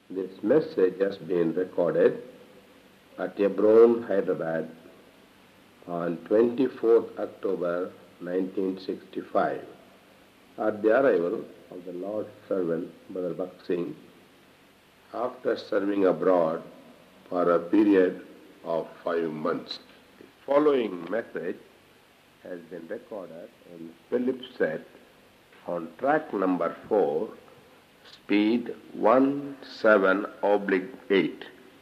This message has been recorded at Hebron, Hyderabad on 24th October 1965 at the arrival of the Lord's servant, Brother Bakht Singh, after serving abroad for a period of five months. The following message has been recorded in Phillips set on track number 4, speed 17 oblique 8.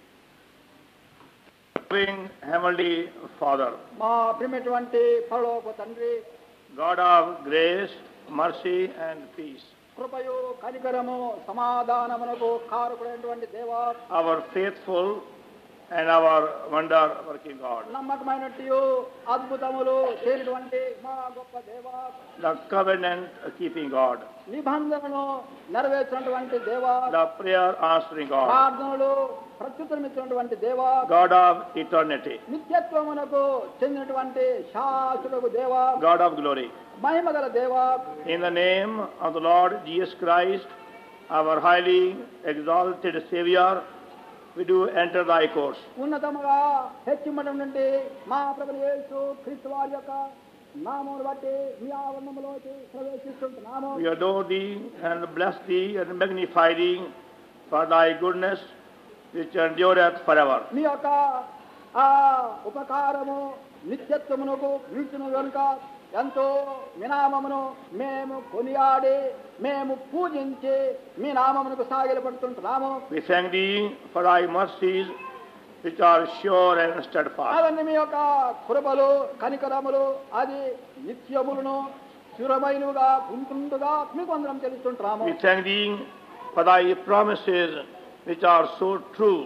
Loving Heavenly Father, మా ప్రియమైనటువంటి పరలోక తండ్రి God of grace, mercy, and peace, కృపయు కనికరము సమాధానమునకు కారకుడైనటువంటి దేవా our faithful and our wonder working God, నమ్మకమైనట్టు అద్భుతములు చేయనటువంటి మా గొప్ప దేవా the covenant keeping God, నిబంధనను నెరవేర్చినటువంటి దేవా the prayer answering God, ప్రార్థనలు ప్రత్యుత్తరమిచ్చినటువంటి దేవా God of eternity, నిత్యత్వమునకు చెందినటువంటి శాశ్వతకు దేవా God of glory. మహిమగల దేవా In the name of the Lord Jesus Christ, our highly exalted Savior, we do enter thy courts. ఉన్నతముగా హెచ్చిమ్మటువంటి మా ప్రభుని యేసు క్రీస్తు వారి యొక్క నామమును బట్టి మీ ఆవరణములోకి ప్రవేశిస్తుంటున్నాము We adore thee and bless thee and magnify thee for thy goodness which endureth forever. మీ యొక్క ఆ ఉపకారము నిత్యత్వమునకు వీచును కనుక ఎంతో మీ నామమును మేము కొనియాడి మేము పూజించి మీ నామమునకు సాగిలపడుతుంటున్నాము We thank thee for thy mercies which are sure and steadfast. అవన్నీ మీ యొక్క కృపలు కనికరములు అది నిత్యములను స్థిరమైనవిగా ఉంటుండగా మీకు అందరం తెలుస్తుంటున్నాము We thank thee for thy promises which are so true.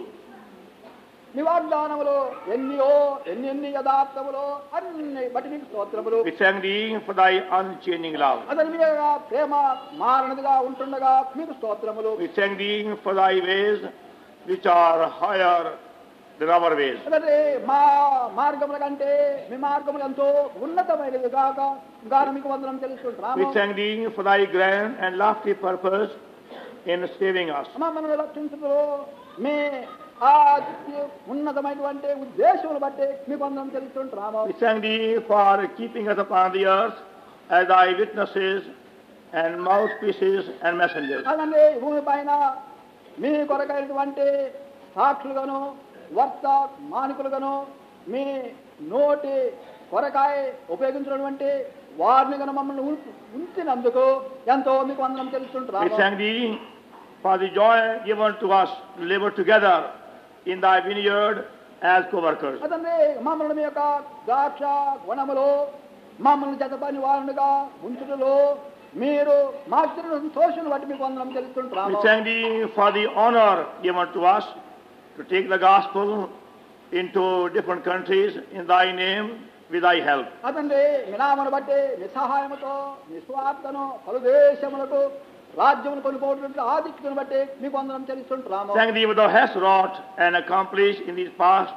నీ వాగ్దానములు ఎన్నియో ఎన్ని ఎన్ని యథార్థములు అన్ని బట్టి మీకు స్తోత్రములు We thank thee for thy unchanging love. అతని మీద ప్రేమ మారణదిగా ఉంటుండగా మీకు స్తోత్రములు We thank thee for thy ways which are higher than our ways. అదే మా మార్గముల కంటే మీ మార్గములు ఎంతో ఉన్నతమైనది కాక గాను మీకు వందనం We తెలుసుకుంటున్నాము thank thee for thy grand and lofty purpose in saving us. మమ్మల్ని రక్షించదు మీ ఆ అతి ఉన్నతమైనటువంటి ఉద్దేశములు బట్టి మీకు వందనం తెలుసుకుంటున్నాము We thank thee for keeping us upon the earth as thy witnesses and mouthpieces and messengers. అలాగే ఈ భూమి పైన మీ కొరకైనటువంటి సాక్షులుగాను వర్త మానికులుగాను మీ నోటి కొరకాయ ఉపయోగించినటువంటి వారిని గను మమ్మల్ని ఉంచ- ఉంచినందుకు ఎంతో మీకు వందనం We తెలుస్తుంటున్నాము thank thee for the joy given to us to labor together in thy vineyard as co-workers. అదండి మమ్మల్ని మీ యొక్క ద్రాక్ష గుణములు మమ్మల్ని జతపని వారునిగా ఉంచుటలో మీరు మా సంతోషం బట్టి మీకు వందనం We తెలుస్తుంటున్నాము thank thee for the honor given to us to take the gospel into different countries in thy name with thy help. అతండి వినామను బట్టి నిస్సహాయముతో నిస్వార్థను పలు దేశములకు రాజ్యములు కొనుకోవటువంటి ఆధిక్యతను బట్టి మీకు వందనం చెల్లిస్తుంటున్నాము Thank thee what thou hast wrought and accomplished in these past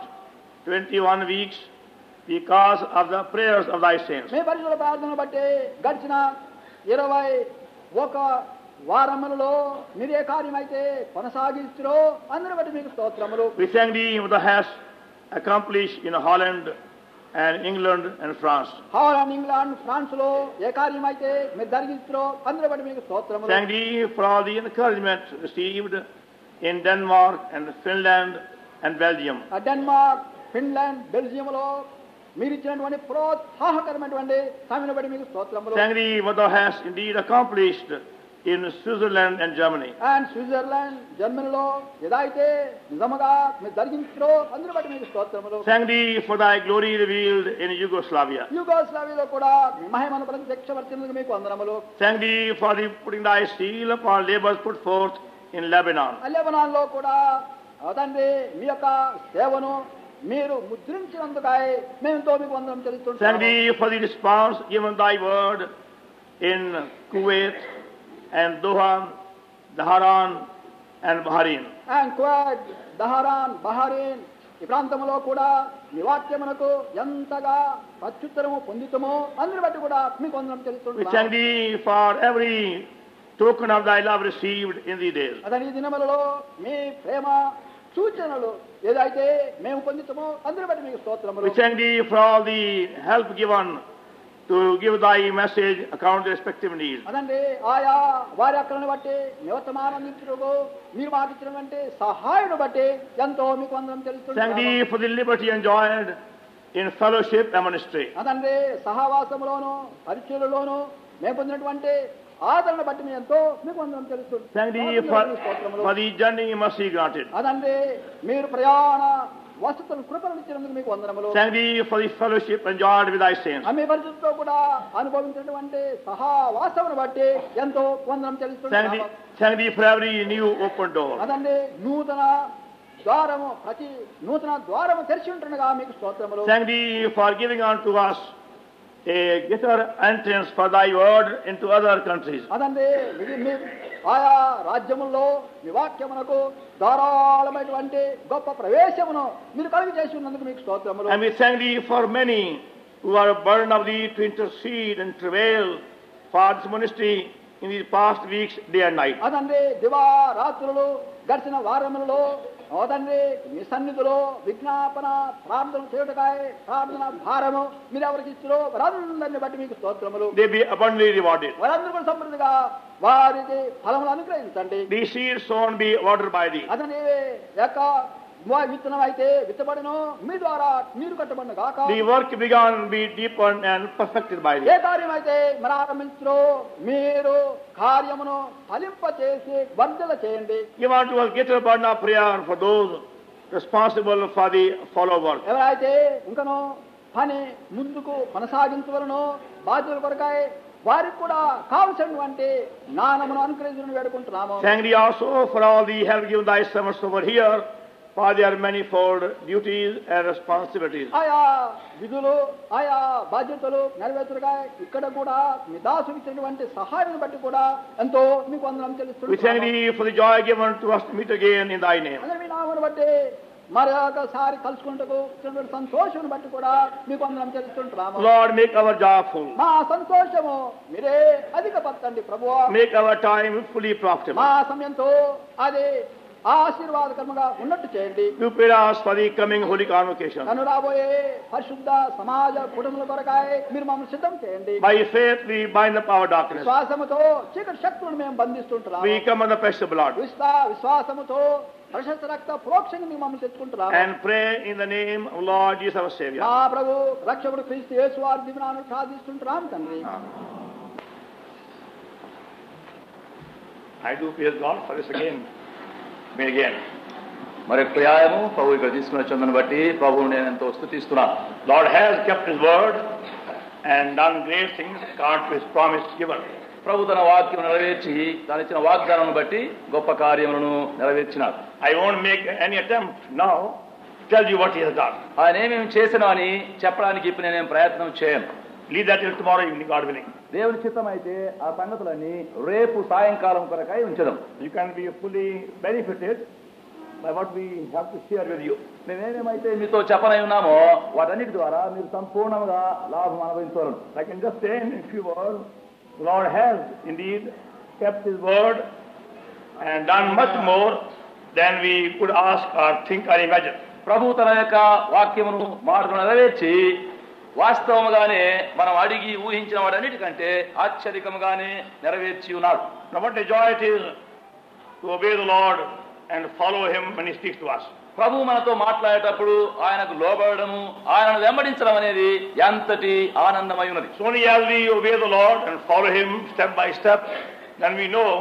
21 weeks because of the prayers of thy saints. మీ పరిశుభ్ర ప్రార్థనను బట్టి గడిచిన ఇరవై ఒక వారములలో మీరే కార్యమైతే కొనసాగిస్తురో అందరి బట్టి మీకు స్తోత్రములు We thank thee what thou hast accomplished in Holland and England and France. Holland England France లో ఏ కార్యమైతే మీరు జరిగిస్తురో అందరి బట్టి మీకు స్తోత్రములు Thank thee for all the encouragement received in Denmark and Finland and Belgium. ఆ డెన్మార్క్ ఫిన్లాండ్ బెల్జియంలో మీరు ఇచ్చినటువంటి ప్రోత్సాహకరమైనటువంటి సమయం బట్టి మీకు స్తోత్రములు Thank thee what thou hast indeed accomplished in Switzerland and Germany. And Switzerland జర్మనీలో ఏదైతే నిజముగా మీరు జరిగించారో అందరి బట్టి మీకు స్తోత్రములు Thank thee for thy glory revealed in Yugoslavia. యుగోస్లావియాలో కూడా మీ మహిమను ప్రత్యక్షపరిచినందుకు మీకు వందనములు Thank thee for the putting thy seal upon labors put forth in Lebanon. Lebanon లో కూడా అదండి మీ యొక్క సేవను మీరు ముద్రించినందుకై మేము ఎంతో మీకు వందనం Thank తెలుస్తుంటాము thee for the response given thy word in Kuwait and Doha, Dharan and Bahrain. And Kuwait Dhahran Bahrain ఈ ప్రాంతంలో కూడా మీ వాక్యమునకు ఎంతగా ప్రత్యుత్తరము పొందుతామో అందరి బట్టి కూడా మీకు వందనం We thank తెలుస్తుంటాము thee for every token of thy love received in these days. అతని ఈ దినములలో మీ ప్రేమ సూచనలు ఏదైతే మేము పొందుతామో అందరి బట్టి మీకు స్తోత్రములు We thank thee for all the help given to give thy message account to respective needs. అదండి ఆయా వారి అక్కలను బట్టి నివర్తమానందించుటకు మీరు మాకు ఇచ్చినటువంటి సహాయుడు బట్టి ఎంతో మీకు అందరం Thank తెలుస్తుంది thee for the liberty enjoyed in fellowship and ministry. అదండి సహవాసములోను పరిచయలోను మేము పొందినటువంటి ఆదరణ బట్టి మేము ఎంతో మీకు అందరం తెలుస్తుంది Thank thee for, స్తోత్రములు. for the journey mercy granted. అదండి మీరు ప్రయాణ వసతులను కృపలు ఇచ్చినందుకు మీకు వందనములు Thank thee for the fellowship enjoyed with thy saints. అమ్మే పరిస్థితితో కూడా అనుభవించినటువంటి సహావాసమును బట్టి ఎంతో వందనం Thank thee, తెలుస్తుంది thank thee for every new open door. అదండి నూతన ద్వారము ప్రతి నూతన ద్వారము తెరిచి ఉంటుండగా మీకు స్తోత్రములు Thank thee for giving unto us a greater entrance for thy word into other countries. అదండి ఇది మీ ఆయా రాజ్యముల్లో మీ వాక్యమునకు ధారాళమైనటువంటి గొప్ప ప్రవేశమును మీరు కలుగు చేసి ఉన్నందుకు మీకు స్తోత్రములు And we thank thee for many who are burdened of thee to intercede and travail for this ministry in these past weeks, day and night. అదండి దివా రాత్రులు గడిచిన వారములలో అదండి మీ సన్నిధిలో విజ్ఞాపన ప్రార్థన చేయుటకాయ ప్రార్థన భారము మీరు ఎవరికి ఇచ్చిరో వారందరిని బట్టి మీకు స్తోత్రములు They be abundantly rewarded. వారందరూ కూడా సమృద్ధిగా వారికి ఫలములు అనుగ్రహించండి These seeds sown be watered by thee. అతని యొక్క మ- విత్తనం అయితే విత్తబడిను మీ ద్వారా మీరు కట్టబడిన కాక The work begun be deepened and perfected by A thee. కార్యం అయితే మరి ఆరంభించరో మీరు కార్యమును ఫలింప చేసి వర్ధల చేయండి Give unto us greater burden of prayer for those responsible for the follow work. ఎవరైతే ఇంకను పని ముందుకు కొనసాగించవలను బాధ్యతల కొరకాయ వారికి కూడా కావలసినటువంటి జ్ఞానమును అనుగ్రహించడం వేడుకుంటున్నాము Thank thee also for all the help given thy servants over here for their manifold duties and responsibilities. ఆయా విధులు ఆయా బాధ్యతలు నెరవేర్చగా ఇక్కడ కూడా మీ దాసులు ఇచ్చినటువంటి సహాయం బట్టి కూడా ఎంతో మీకు వందనం We thank తెలుస్తుంది thee for the joy given to us to meet again in thy name. మీ నామను బట్టి మరొకసారి కలుసుకుంటకు ఇచ్చినటువంటి సంతోషం బట్టి కూడా మీకు వందనం తెలుస్తుంటున్నాము Lord, make our joy full. మా సంతోషము మీరే అధికపరచండి ప్రభువా Make our time fully profitable. మా సమయంతో అది ఆశీర్వాదకరముగా ఉన్నట్టు చేయండి Prepare us for the coming holy convocation. తను రాబోయే పరిశుద్ధ సమాజ కుటుంబల కొరకాయ మీరు మమ్మల్ని సిద్ధం చేయండి By faith we bind up our darkness. విశ్వాసముతో చీకటి శక్తులను మేము బంధిస్తుంటున్నాము We come on the precious blood విశ్వా విశ్వాసముతో ప్రశస్త రక్త ప్రోక్షంగా మీకు మమ్మల్ని తెచ్చుకుంటున్నాము and pray in the name of Lord Jesus our Savior. మా ప్రభు రక్షకుడు క్రీస్తు యేసు వారి దివనాను సాధిస్తుంటున్నాం తండ్రి I do praise God for this again. Me again. మరి ప్రయాయము ప్రభు ఇక్కడ తీసుకుని వచ్చిందని బట్టి ప్రభువు నేను ఎంతో స్థుతిస్తున్నాను Lord has kept his word and done great things according to his promise given. ప్రభు తన వాక్యం నెరవేర్చి తను ఇచ్చిన వాగ్దానం బట్టి గొప్ప కార్యములను నెరవేర్చినాడు I won't make any attempt now to tell you what he has done. ఆయన ఏమేమి చేసినా అని చెప్పడానికి ఇప్పుడు నేనేం ప్రయత్నం చేయను Leave that till tomorrow evening, God willing. దేవుని చిత్తం అయితే ఆ సంగతులన్నీ రేపు సాయంకాలం కొరకై ఉంచడం You can be fully benefited by what we have to share with you. మేమేమేమైతే మీతో చెప్పనై ఉన్నామో వాటన్నిటి ద్వారా మీరు సంపూర్ణంగా లాభం అనుభవించగలరు I can just say in a few words, the Lord has indeed kept his word and done much more than we could ask or think or imagine. ప్రభు తన యొక్క వాక్యమును మాటను నెరవేర్చి వాస్తవముగానే మనం అడిగి ఊహించిన వాటన్నిటికంటే ఆశ్చర్యకముగానే నెరవేర్చి ఉన్నాడు Now what a joy it is to obey the Lord and follow him when he speaks to us. ప్రభు మనతో మాట్లాడేటప్పుడు ఆయనకు లోబడము ఆయనను వెంబడించడం అనేది ఎంతటి ఆనందమై ఉన్నది So only as we obey the Lord and follow him step by step, then we know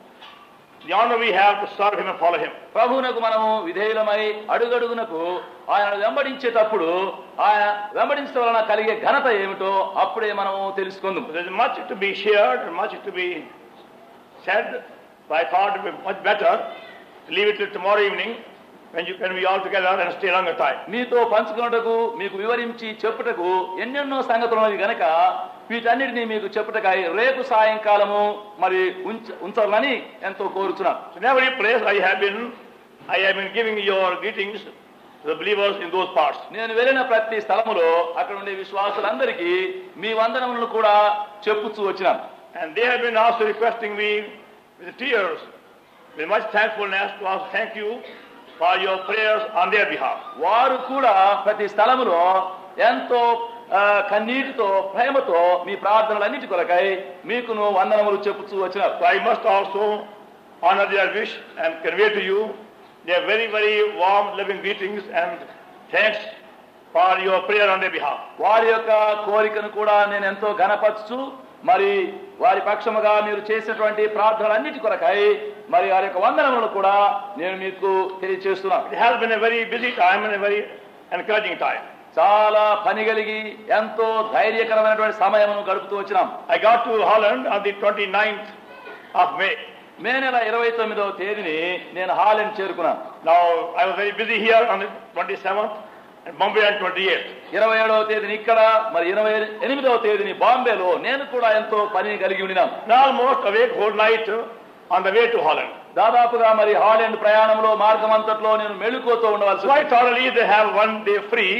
the honor we have to serve him and follow him. ప్రభువునకు మనము విధేయులమై అడుగడుగునకు ఆయనను వెంబడించేటప్పుడు ఆయన వెంబడించడం వలన కలిగే ఘనత ఏమిటో అప్పుడే మనము తెలుసుకుందాం There is much to be shared and much to be said, but I thought it would be much better to leave it till tomorrow evening when you can be all together and stay longer time. మీతో పంచుకున్నటకు మీకు వివరించి చెప్పుటకు ఎన్నెన్నో సంగతులు ఉన్నవి గనక వీటన్నిటిని మీకు చెప్పుటకై రేపు సాయంకాలము మరి ఉంచ ఉంచాలని ఎంతో కోరుచున్నాను So in every place I have been, I have been giving your greetings to the believers in those parts. నేను వెళ్ళిన ప్రతి స్థలములో అక్కడ ఉండే విశ్వాసులందరికీ మీ వందనములను కూడా చెప్పుచూ వచ్చినాను And they have been also requesting me with tears, with much thankfulness to us, thank you for your prayers on their behalf. వారు కూడా ప్రతి స్థలములో ఎంతో ఆ, కన్నీటితో ప్రేమతో మీ ప్రార్థనలన్నిటి కొరకై మీకును వందనములు చెప్పుతూ వచ్చినారు So I must also honor their wish and convey to you their very, very warm, loving greetings and thanks for your prayer on their behalf. వారి యొక్క కోరికను కూడా నేను ఎంతో ఘనపరచు మరి వారి పక్షముగా మీరు చేసినటువంటి ప్రార్థనలన్నిటి కొరకై మరి వారి యొక్క వందనములను కూడా నేను మీకు తెలియజేస్తున్నాను It has been a very busy time and a very encouraging time. చాలా పని కలిగి ఎంతో ధైర్యకరమైనటువంటి సమయమును గడుపుతూ వచ్చినాం I got to Holland on the 29th of May. మే నెల ఇరవై తొమ్మిదవ తేదీని నేను హాలెండ్ చేరుకున్నాను Now, I was very busy here on the 27th and Bombay on 28th. ఇరవై ఏడవ తేదీని ఇక్కడ మరి ఇరవై ఎనిమిదవ తేదీని బాంబేలో నేను కూడా ఎంతో పని కలిగి ఉన్నాను And almost awake whole night uh, on the way to Holland. దాదాపుగా మరి హాలెండ్ ప్రయాణంలో మార్గం అంతట్లో నేను మెళుకోతూ ఉండవలసి Quite thoroughly, they have one day free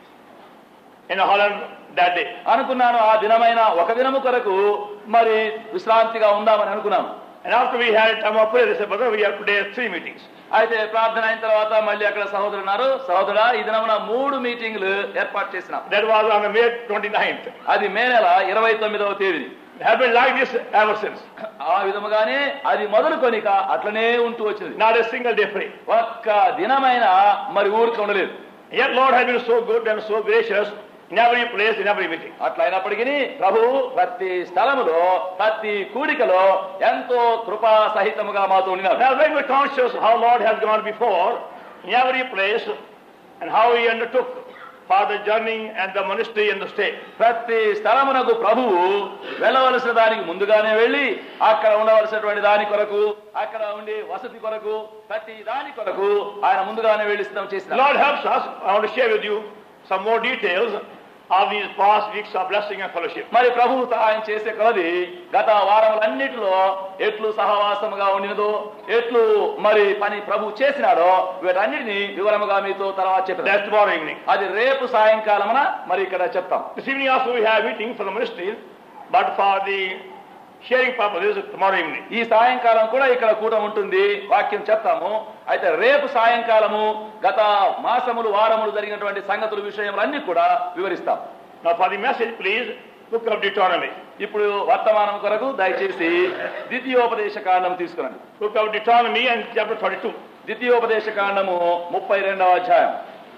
in Holland that day. అనుకున్నాను ఆ దినమైన ఒక దినము కొరకు మరి విశ్రాంతిగా ఉందామని అనుకున్నాను And after we had time of prayer, they said, Brother, we have today three meetings. అయితే ప్రార్థన అయిన తర్వాత మళ్ళీ అక్కడ సహోదరులు ఉన్నారు సహోదరా ఈ దినమున మూడు మీటింగ్లు ఏర్పాటు చేసినాం That was on the May 29th. అది మే నెల ఇరవై తొమ్మిదవ తేదీని It has been like this ever since. ఆ విధముగానే అది మొదలుకొనిక అట్లనే ఉంటూ వచ్చింది Not a single day free. ఒక్క దినమైన మరి ఊరికి ఉండలేదు Yet Lord has been so good and so gracious in every place, in every meeting. అట్లా అయినప్పటికీ ప్రభు ప్రతి స్థలములో ప్రతి కూడికలో ఎంతో కృపా సహితముగా మాతో And ఉన్నారు I was very much conscious how Lord has gone before in every place and how He undertook for the journey and the ministry and the stay. ప్రతి స్థలమునకు ప్రభువు వెళ్ళవలసిన దానికి ముందుగానే వెళ్ళి అక్కడ ఉండవలసినటువంటి దాని కొరకు అక్కడ ఉండే వసతి కొరకు ప్రతి దాని కొరకు ఆయన ముందుగానే వెళ్ళి సిద్ధం The చేసిన Lord helps us. I want to share with you some more details of these past weeks of blessing and fellowship. మరి ప్రభువు సహాయం చేసే కొలది గత వారములన్నిటిలో ఎట్లు సహవాసముగా ఉండినదో ఎట్లు మరి పని ప్రభు చేసినాడో వీటన్నిటిని వివరముగా మీతో తర్వాత చెప్పారు That's tomorrow evening. అది రేపు సాయంకాలమున మరి ఇక్కడ చెప్తాం This evening also we have meeting for the ministry, but for the sharing purposes tomorrow evening. ఈ సాయంకాలం కూడా ఇక్కడ కూటం ఉంటుంది వాక్యం చెప్తాము అయితే రేపు సాయంకాలము గత మాసములు వారములు జరిగినటువంటి సంగతుల విషయములన్నీ కూడా వివరిస్తాం Now for the message, please, book of Deuteronomy. ఇప్పుడు వర్తమానం కొరకు దయచేసి ద్వితీయోపదేశ కాండం తీసుకురండి Book of Deuteronomy and chapter 32. ద్వితీయోపదేశ కాండము ముప్పై రెండవ అధ్యాయం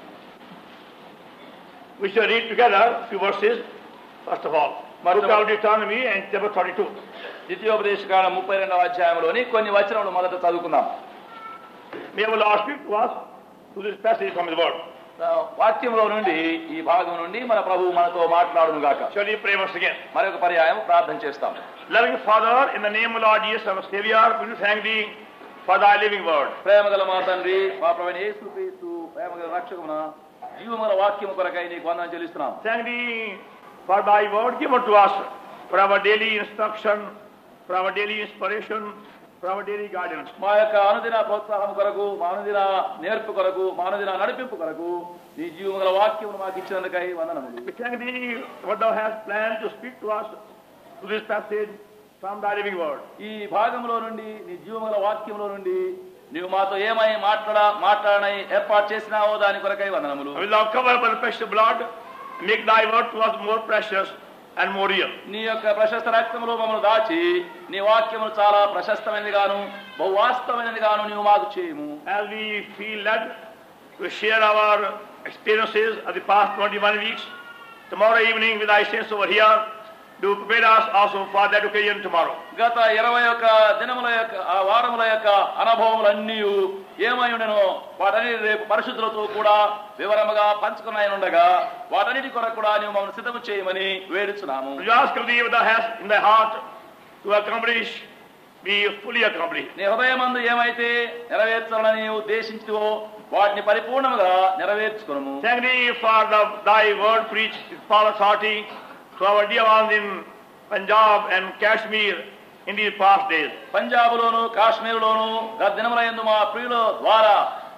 We shall read together a few verses, first of all. Book of Deuteronomy and chapter 32. ద్వితీయోపదేశ కాండం ముప్పై రెండవ అధ్యాయంలోని కొన్ని వచనములు మొదట చదువుకుందాం May our Lord speak to us through this passage from His word. ఆ, వాక్యంలో నుండి ఈ భాగం నుండి మన ప్రభువు మనతో మాట్లాడును గాక Shall we pray once again? మరొక పర్యాయం ప్రార్థన చేస్తాం Loving Father, in the name of Lord Jesus, our Savior, we do thank Thee for Thy living word. ప్రేమగల మా తండ్రి మా ప్రవీణ యేసు క్రీస్తు ప్రేమగల రక్షకున జీవముల వాక్యము కొరకై నీకు వందనం చెల్లిస్తున్నాం Thank Thee for Thy word given to us for our daily instruction, for our daily inspiration, for our daily guidance. మా యొక్క అనుదిన ప్రోత్సాహం కొరకు మా అనుదిన నేర్పు కొరకు మా అనుదిన నడిపింపు కొరకు నీ జీవముల వాక్యమును మాకు ఇచ్చినందుకై వందనములు We thank Thee what Thou hast planned to speak to us through this passage from Thy living word. ఈ భాగంలో నుండి నీ జీవముల వాక్యంలో నుండి నీవు మాతో ఏమై మాట్లాడ మాట్లాడనై ఏర్పాటు చేసినావో దాని కొరకై వందనములు And will Thou cover by the precious blood, make Thy word to us more precious and more real. నీ యొక్క ప్రశస్త రక్తములో మమ్మల్ని దాచి నీ వాక్యమును చాలా ప్రశస్తమైనది గాను బహువాస్తవమైనది గాను నీవు మాకు చేయము As we feel led to share our experiences of the past 21 weeks, tomorrow evening with Thy saints over here, do prepare us also for that occasion tomorrow. గత ఇరవై యొక్క దినముల యొక్క ఆ వారముల యొక్క అనుభవములన్నీ ఏమై ఉండెనో వాటన్నిటి రేపు పరిశుద్ధులతో కూడా వివరముగా పంచుకున్నాయనుండగా వాటన్నిటి కొరకు కూడా నీవు మమ్మల్ని సిద్ధము చేయమని వేడుచున్నాము We ask of Thee with Thou hast in Thy heart to accomplish, be fully accomplished. నీ హృదయమందు ఏమైతే నెరవేర్చాలని ఉద్దేశించువో వాటిని పరిపూర్ణముగా నెరవేర్చుకును Thank Thee for the, Thy word preached with power authority to our dear ones in Punjab and Kashmir in these past days. పంజాబులోను కాశ్మీరులోను గత దినముల యందు మా ప్రియుల ద్వారా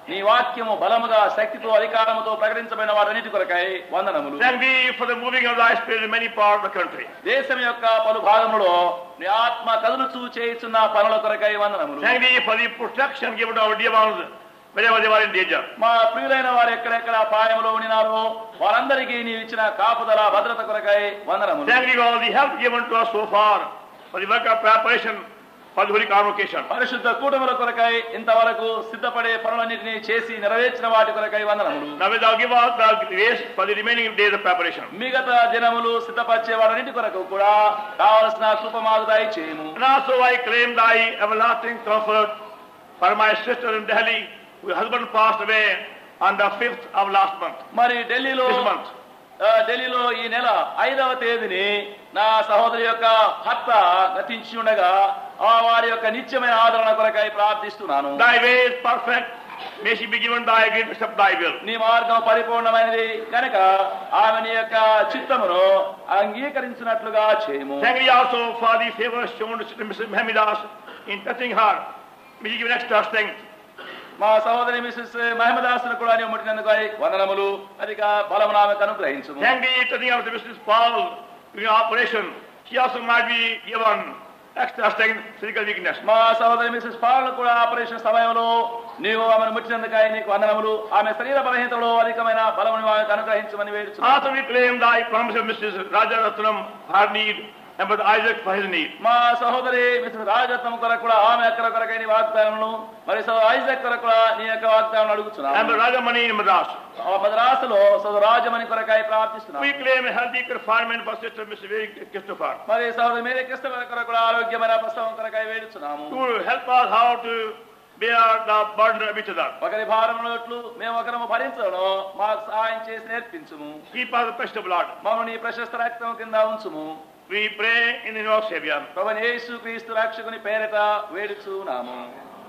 నీ వాక్యము బలముగా శక్తితో అధికారముతో ప్రకటించబడిన వాటన్నిటి కొరకై వందనములు Thank thee for the moving of thy spirit in many parts of the country. దేశం యొక్క పలు భాగములో నీ ఆత్మ కదులుచూ చేయుచున్న పనుల కొరకై వందనములు Thank thee for the protection given to our dear ones wherever they were in danger. మా ప్రియులైన వారు ఎక్కడెక్కడ అపాయంలో ఉండినారో వారందరికీ నీవు ఇచ్చిన కాపుదల భద్రత కొరకై వందనములు Thank thee for all the help given to us so far for the work of preparation for the holy convocation. పరిశుద్ధ కూటముల కొరకై ఇంతవరకు సిద్ధపడే పనులన్నింటినీ చేసి నెరవేర్చిన వాటి కొరకై వందనములు Now will thou give us the grace for the remaining days of preparation. మిగతా దినములు సిద్ధపరిచే వారన్నిటి కొరకు కూడా కావలసిన కృపమాకు దయ చేయము And also I claim thy everlasting comfort for my sister in Delhi, whose husband passed away on the 5th of last month. మరి ఢిల్లీలో This month. ఆ, ఢిల్లీలో ఈ నెల ఐదవ తేదీని నా సహోదరి యొక్క భర్త గతించి ఉండగా ఆ వారి యొక్క నిత్యమైన ఆదరణ కొరకై ప్రార్థిస్తున్నాను Thy way is perfect. May she be given thy greatest of thy will. నీ మార్గం పరిపూర్ణమైనది కనుక ఆమె నీ యొక్క చిత్తమును అంగీకరించినట్లుగా చేయము Thank thee also for the favor shown to Mrs. Mahamidas in touching her. May you give an extra strength. మా సహోదరి మిసెస్ మహమ్మదాసును కూడా నీవు ముట్టినందుకు వందనములు అధిక బలమును ఆమెకు అనుగ్రహించుము Thank thee touching of the Mrs. Paul during operation. She also might be given extra strength, physical weakness. మా సహోదరి మిసెస్ పాలన కూడా ఆపరేషన్ సమయంలో నీవు ఆమెను ముట్టినందుకై నీకు వందనములు ఆమె శరీర బలహీనతలో అధికమైన బలమును ఆమెకు అనుగ్రహించమని వేడుచు Also we claim thy promise of Mrs. Rajaratnam, her need, and Brother Isaac for his need. మా సహోదరి మిసెస్ రాజరత్నం కొరకు కూడా ఆమె అక్కడ కొరకై నీ వాగ్దానమును మరి సహోదరు ఐజాక్ కొరకు కూడా నీ యొక్క వాగ్దానం And అడుగుతున్నాను Brother Rajamani in Madras. ఆ మద్రాసులో సోదరు రాజమణి కొరకై ప్రార్థిస్తున్నాను We claim a healthy confinement for Sister Mrs. Mary Christopher. మరి సహోదరు మీరే కృష్ణ కొరకు కూడా ఆరోగ్యమైన ప్రసవం కొరకై వేడుచున్నాము To help us how to bear the burden of each other. ఒకరి భారమునట్లు మేము ఒకరము భరించడం మాకు సహాయం చేసి నేర్పించుము Keep us the precious blood. మమ్మల్ని నీ ప్రశస్త రక్తం కింద ఉంచుము We pray in the name of Savior. ప్రభుని యేసు క్రీస్తు రక్షకుని పేరిట వేడుచున్నాము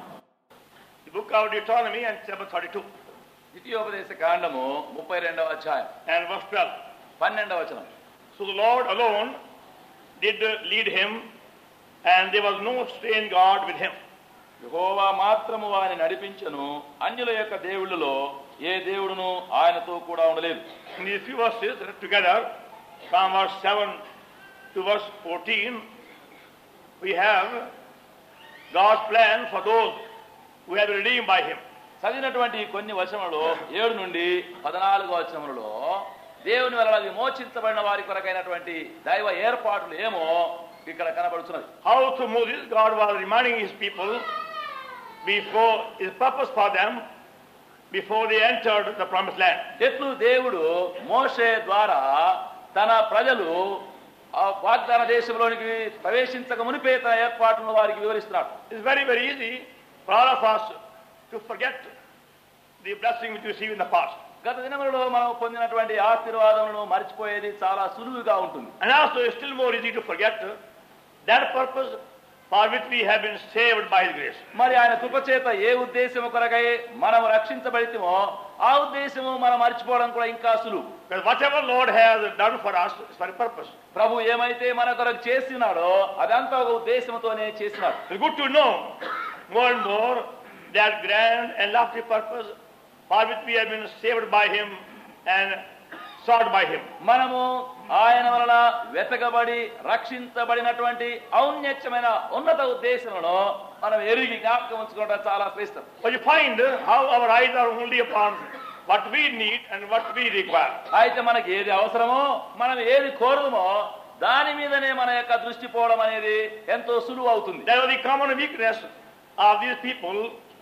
The book of Deuteronomy and chapter 32 ద్వితీయోపదేశ కాండము ముప్పై రెండవ అధ్యాయం and verse 12. పన్నెండవ వచనం So the Lord alone did lead him, and there was no strange God with him. యెహోవా మాత్రము వారిని నడిపించను అన్యుల యొక్క దేవుళ్ళలో ఏ దేవుడును ఆయనతో కూడా ఉండలేదు In these few verses read together, from verse 7 to verse 14, we have God's plan for those who have been redeemed by him. చదివినటువంటి కొన్ని వచనములు ఏడు నుండి పద్నాలుగు వచనములలో దేవుని వలన విమోచించబడిన వారి కొరకైనటువంటి దైవ ఏర్పాట్లు ఏమో ఇక్కడ కనబడుతున్నది How through Moses God was reminding his people before his purpose for them before they entered the promised land. ఎట్లు దేవుడు మోషే ద్వారా తన ప్రజలు ఆ వాగ్దాన దేశంలోనికి ప్రవేశించక మునిపే తన ఏర్పాట్లను వారికి వివరిస్తున్నాడు It's very, very easy for all of us to forget the blessing which we received in the past. గత దినములలో మనం పొందినటువంటి ఆశీర్వాదములను మర్చిపోయేది చాలా సులువుగా ఉంటుంది And also it's still more easy to forget that purpose for which we have been saved by His grace. మరి ఆయన కృపచేత ఏ ఉద్దేశము కొరకై మనం రక్షించబడితేమో ఆ ఉద్దేశము మనం మర్చిపోవడం కూడా ఇంకా సులువు Because whatever Lord has done for us is for a purpose. ప్రభు ఏమైతే మన కొరకు చేసినాడో అదంతా ఒక ఉద్దేశంతోనే చేసినాడు It's good to know more and more that grand and lofty purpose for which we have been saved by Him and sought by Him. మనము ఆయన వలన వెతకబడి రక్షించబడినటువంటి ఔన్నత్యమైన ఉన్నత ఉద్దేశంలో మనం ఎరిగి జ్ఞాపకం ఉంచుకోవడం చాలా శ్రేష్టం But you find how our eyes are only upon what we need and what we require. అయితే మనకి ఏది అవసరమో మనం ఏది కోరుమో దాని మీదనే మన యొక్క దృష్టి పోవడం అనేది ఎంతో సులువు అవుతుంది That was the common weakness of these people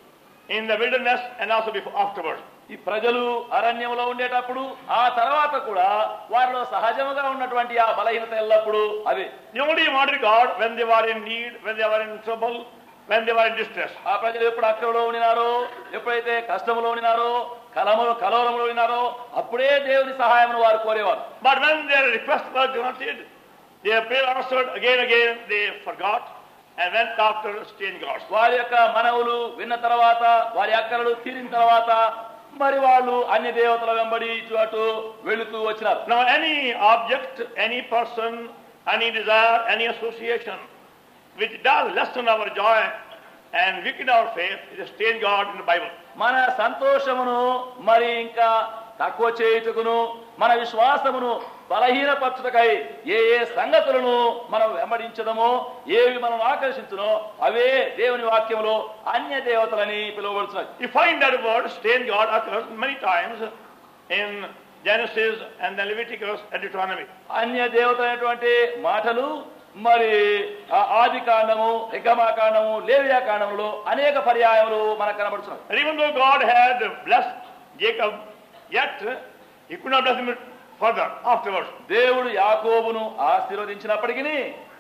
in the wilderness and also before, afterwards. ఈ ప్రజలు అరణ్యంలో ఉండేటప్పుడు ఆ తర్వాత కూడా వారిలో సహజముగా ఉన్నటువంటి ఆ బలహీనత ఎల్లప్పుడూ అదే They only wanted God when they were in need, when they were in trouble, when they were in distress. ఆ ప్రజలు ఎప్పుడు అక్కడలో ఉండినారో ఎప్పుడైతే కష్టంలో ఉండినారో కలము కలవరంలో ఉండినారో అప్పుడే దేవుని సహాయమును వారు కోరేవారు But when their request was granted, their prayer answered again and again, they forgot and went after strange gods. వారి యొక్క మనవులు విన్న తర్వాత వారి అక్కరలు తీరిన తర్వాత మరి వాళ్ళు అన్య దేవతల వెంబడి ఇటు అటు వెళుతూ వచ్చినారు Now, any object, any person, any desire, any association which does lessen our joy and weaken our faith is a strange God in the Bible. మన సంతోషమును మరి ఇంకా తక్కువ చేయుటకును మన విశ్వాసమును బలహీనపరచుటకై ఏ ఏ సంగతులను మనం వెంబడించదమో ఏవి మనం ఆకర్షించునో అవే దేవుని వాక్యములో అన్య దేవతలని పిలువబడుతున్నాయి You find that word strange God occurs many times in Genesis and then Leviticus and Deuteronomy. అన్య దేవత అనేటువంటి మాటలు మరి ఆ ఆది కాండము ఎగమాకాండము లేవియా కాండములో అనేక పర్యాయములు మనకు కనబడుతున్నాయి And even though God had blessed Jacob, yet he could not bless him further afterwards. దేవుడు యాకోబును ఆశీర్వదించినప్పటికీ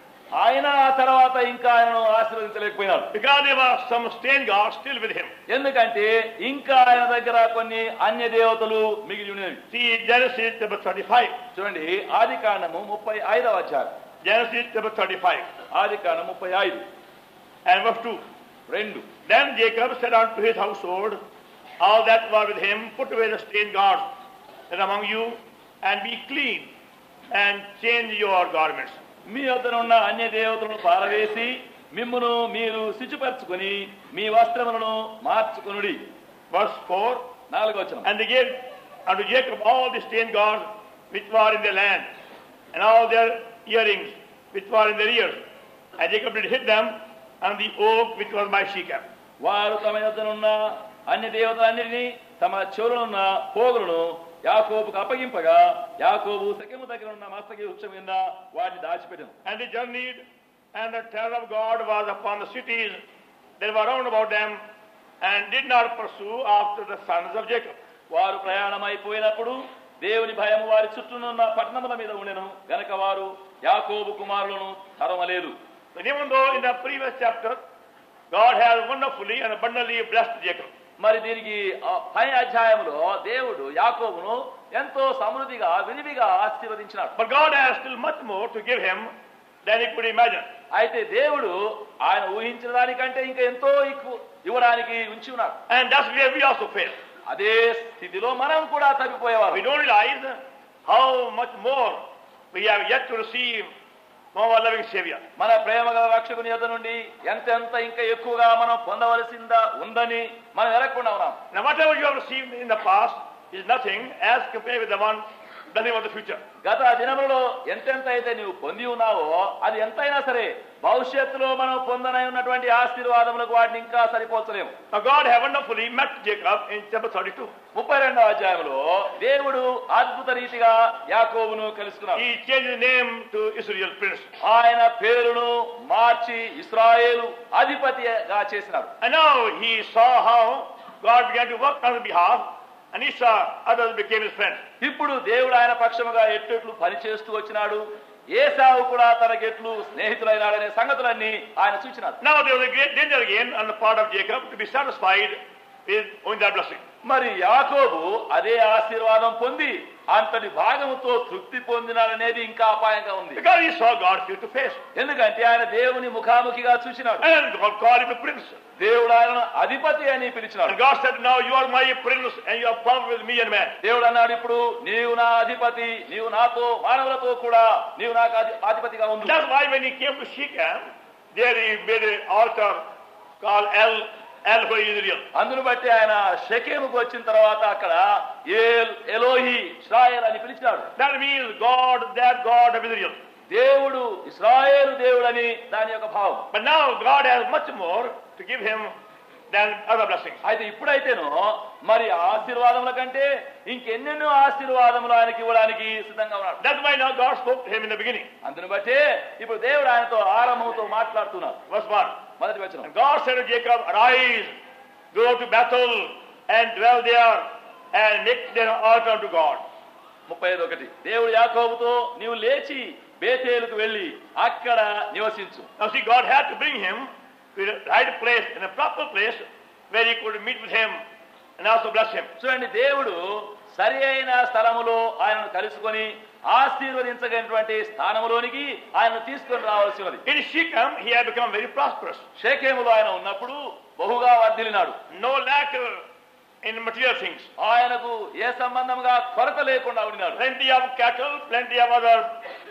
ఆయన ఆ తర్వాత ఇంకా ఆయనను ఆశీర్వదించలేకపోయినాడు Because there was some strange God still with him. ఎందుకంటే ఇంకా ఆయన దగ్గర కొన్ని అన్య దేవతలు మిగిలి ఉన్నవి See Genesis chapter 35. చూడండి ఆది కాండము ముప్పై ఐదవ అధ్యాయం Genesis chapter 35 ఆది కాండం ముప్పై ఐదు and verse 2. రెండు Then Jacob said unto his household, All that were with him, put away the strange gods that are among you, and be clean, and change your garments. మీ వద్దనున్న అన్య దేవతలను పారవేసి మిమ్మును మీరు శుచిపరచుకొని మీ వస్త్రములను మార్చుకొనుడి Verse 4 నాలుగో వచనం And they gave unto Jacob all the strange gods which were in their land, and all their earrings which were in their ears. And Jacob did hit them on the oak which was by Shechem. వారు తమ యొద్దనున్న అన్య దేవతలన్నిటినీ తమ చెవులనున్న పోగులను యాకోబుకు అప్పగింపగా యాకోబు సఖ్యము దగ్గర ఉన్న మస్తకి వృక్షం కింద వాటిని దాచిపెట్టాను And they journeyed, and the terror of God was upon the cities that were round about them, and did not pursue after the sons of Jacob. వారు ప్రయాణం అయిపోయినప్పుడు దేవుని భయము వారి చుట్టూనున్న పట్టణముల మీద ఉండెను గనక వారు యాకోబు కుమారులను తరమలేదు And even though in the previous chapter, God has wonderfully and abundantly blessed Jacob. మరి దీనికి ఆ పై అధ్యాయంలో దేవుడు యాకోబును ఎంతో సమృద్ధిగా విరివిగా ఆశీర్వదించినాడు But God has still much more to give him than he could imagine. అయితే దేవుడు ఆయన ఊహించిన దానికంటే ఇంకా ఎంతో ఎక్కువ ఇవ్వడానికి ఉంచి ఉన్నాడు And that's where we also fail. అదే స్థితిలో మనం కూడా తప్పిపోయేవారు We don't realize how much more we have yet to receive from our loving Savior. మన ప్రేమ గల రక్షకుని యొద్ద నుండి ఎంతెంత ఇంకా ఎక్కువగా మనం పొందవలసిందా ఉందని మనం ఎరగకుండా ఉన్నాం Now, whatever you have received in the past is nothing as compared with the one blessing of the future. గత దినములలో ఎంతెంత అయితే నీవు పొంది ఉన్నావో అది ఎంతైనా సరే భవిష్యత్తులో మనం పొందనై ఉన్నటువంటి ఆశీర్వాదములకు వాటిని ఇంకా సరిపోల్చలేము Now, God had wonderfully met Jacob in chapter 32. ముప్పై రెండవ అధ్యాయంలో దేవుడు అద్భుత రీతిగా యాకోబును కలుసుకున్నాడు He changed his name to Israel Prince. ఆయన పేరును మార్చి ఇస్రాయేలు అధిపతిగా చేసినాడు And now he saw how God began to work on his behalf, and he saw others became his friends. ఇప్పుడు దేవుడు ఆయన పక్షముగా ఎట్టెట్లు పనిచేస్తూ వచ్చినాడు ఏసావు కూడా తనకెట్లు స్నేహితులైనాడనే సంగతులన్నీ ఆయన సూచినాడు Now there was a great danger again on the part of Jacob to be satisfied with owning that blessing. మరి యాకోబు అదే ఆశీర్వాదం పొంది అంతటి భాగముతో తృప్తి పొందినాడనేది ఇంకా అపాయంగా ఉంది Because he saw God face to face. ఎందుకంటే ఆయన దేవుని ముఖాముఖిగా చూసినాడు And God called him a prince. దేవుడు ఆయనను అధిపతి అని పిలిచినాడు And God said, Now you are my prince, and you are part with me and man. దేవుడు అన్నాడు ఇప్పుడు నీవు నా అధిపతి నీవు నాతో మానవులతో కూడా నీవు నాకు అధి- అధిపతిగా ఉంది That's why when he came to Shechem, there he made an altar called El, El for Israel. అందును బట్టి ఆయన షకేముకు వచ్చిన తర్వాత అక్కడ ఏల్ ఎలోహి ఇస్రాయేల్ అని పిలిచినాడు That means God, that God of Israel. దేవుడు ఇస్రాయేలు దేవుడని దాని యొక్క భావం But now God has much more to give him than other blessings. అయితే ఇప్పుడైతేను మరి ఆశీర్వాదముల కంటే ఇంకెన్నెన్నో ఆశీర్వాదములు ఆయనకి ఇవ్వడానికి సిద్ధంగా ఉన్నాడు That's why now God spoke to him in the beginning. అందును బట్టి ఇప్పుడు దేవుడు ఆయనతో ఆరంభంతో మాట్లాడుతున్నారు Verse 1. మొదటి వచనం And God said to Jacob, Arise, go to Bethel, and dwell there, and make there an altar unto God. ముప్పై ఐదు ఒకటి దేవుడు యాకోబుతో నీవు లేచి బేతేలుకు వెళ్ళి అక్కడ నివసించు Now see, God had to bring him to the right place, in a proper place, where he could meet with him and also bless him. చూడండి దేవుడు సరి అయిన స్థలములో ఆయనను కలుసుకొని ఆశీర్వదించగలిగినటువంటి స్థానములోనికి ఆయనను తీసుకొని రావాల్సి ఉన్నది In Shechem, he had become very prosperous. షేకేములో ఆయన ఉన్నప్పుడు బహుగా వర్ధిల్లినాడు No lack uh, in material things. ఆయనకు ఏ సంబంధంగా కొరత లేకుండా ఉండినాడు Plenty of cattle, plenty of other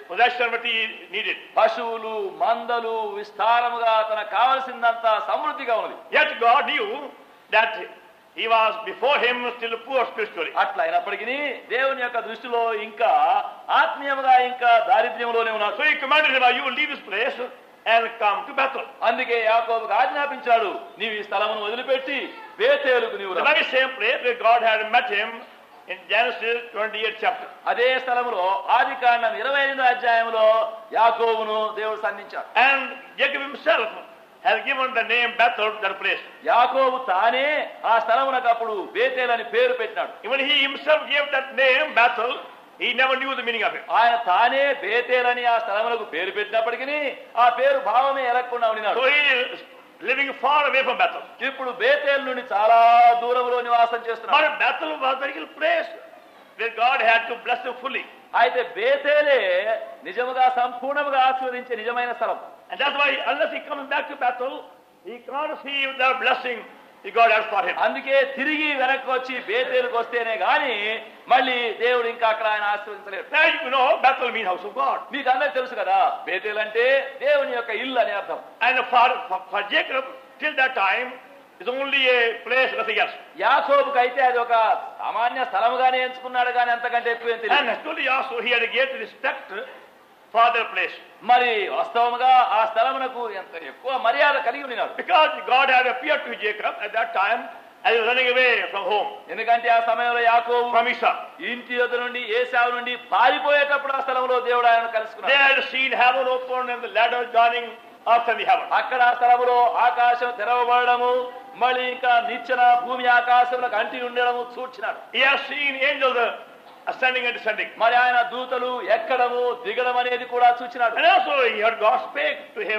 possession what he needed. పశువులు మందలు విస్తారముగా తన కావలసిందంతా సమృద్ధిగా ఉన్నది Yet God knew that he was before him still poor spiritually. అట్లా అయినప్పటికీ దేవుని యొక్క దృష్టిలో ఇంకా ఆత్మీయముగా ఇంకా దారిద్ర్యంలోనే ఉన్నారు So he commanded him, you will leave this place and come to Bethel. అందుకే యాకోబుకు ఆజ్ఞాపించాడు నీవు ఈ స్థలమును వదిలిపెట్టి బేతేలుకు నీవు The రా. very same place where God had met him in Genesis 28 chapter. అదే స్థలములో ఆది కాండం ఇరవై ఎనిమిదో అధ్యాయంలో యాకోబును దేవుడు సంధించాడు And Jacob himself has given the name Bethel to that place. యాకోబు తానే ఆ స్థలమునకు అప్పుడు బేతేల్ అని పేరు పెట్టినాడు Even he himself gave that name Bethel, he never knew the meaning of it. ఆయన తానే బేతేల్ అని ఆ స్థలమునకు పేరు పెట్టినప్పటికీ ఆ పేరు భావమే ఎలగకుండా ఉండినాడు So he is living far away from Bethel. ఇప్పుడు బేతేల్ నుండి చాలా దూరంలో నివాసం చేస్తున్నాడు But Bethel was the real place where God had to bless him fully. అయితే బేతేలే నిజముగా సంపూర్ణముగా ఆశీర్వదించే నిజమైన స్థలం And that's why unless he comes back to Bethel, he can't see the blessing that God has for him. అందుకే తిరిగి వెనక్కి వచ్చి బేతేలుకు వస్తేనే గాని మళ్ళీ దేవుడు ఇంకా అక్కడ ఆయన ఆశీర్వదించలేడు Now you know Bethel means house of God. మీకు అందరికి తెలుసు కదా బేతేలు అంటే దేవుని యొక్క ఇల్లు అని అర్థం And for, for, for Jacob, till that time, is only a place, nothing else. యాకోబుకి అయితే అది ఒక సామాన్య స్థలముగానే ఎంచుకున్నాడు కానీ అంతకంటే ఎక్కువ ఏం తెలియదు And actually also he had a great respect for their place. మరి వాస్తవముగా ఆ స్థలమునకు ఎంత ఎక్కువ మర్యాద కలిగి ఉన్నాడు Because God had appeared to Jacob at that time as he was running away from home, ఎందుకంటే ఆ సమయంలో యాకోబు from Esau. ఇంటి యొద్ద నుండి ఏసావు నుండి పారిపోయేటప్పుడు ఆ స్థలంలో దేవుడు ఆయన They కలుసుకున్నాడు had seen heaven open and the ladder joining earth and the heaven. అక్కడ ఆ స్థలములో ఆకాశం తెరవబడము మళ్ళీ ఇంకా నిచ్చెన భూమి ఆకాశములకు అంటి ఉండడము చూచినాడు He has seen angels uh, ascending and descending. మరి ఆయన దూతలు ఎక్కడము దిగడం అనేది కూడా చూచినాడు And also he heard God spake to him.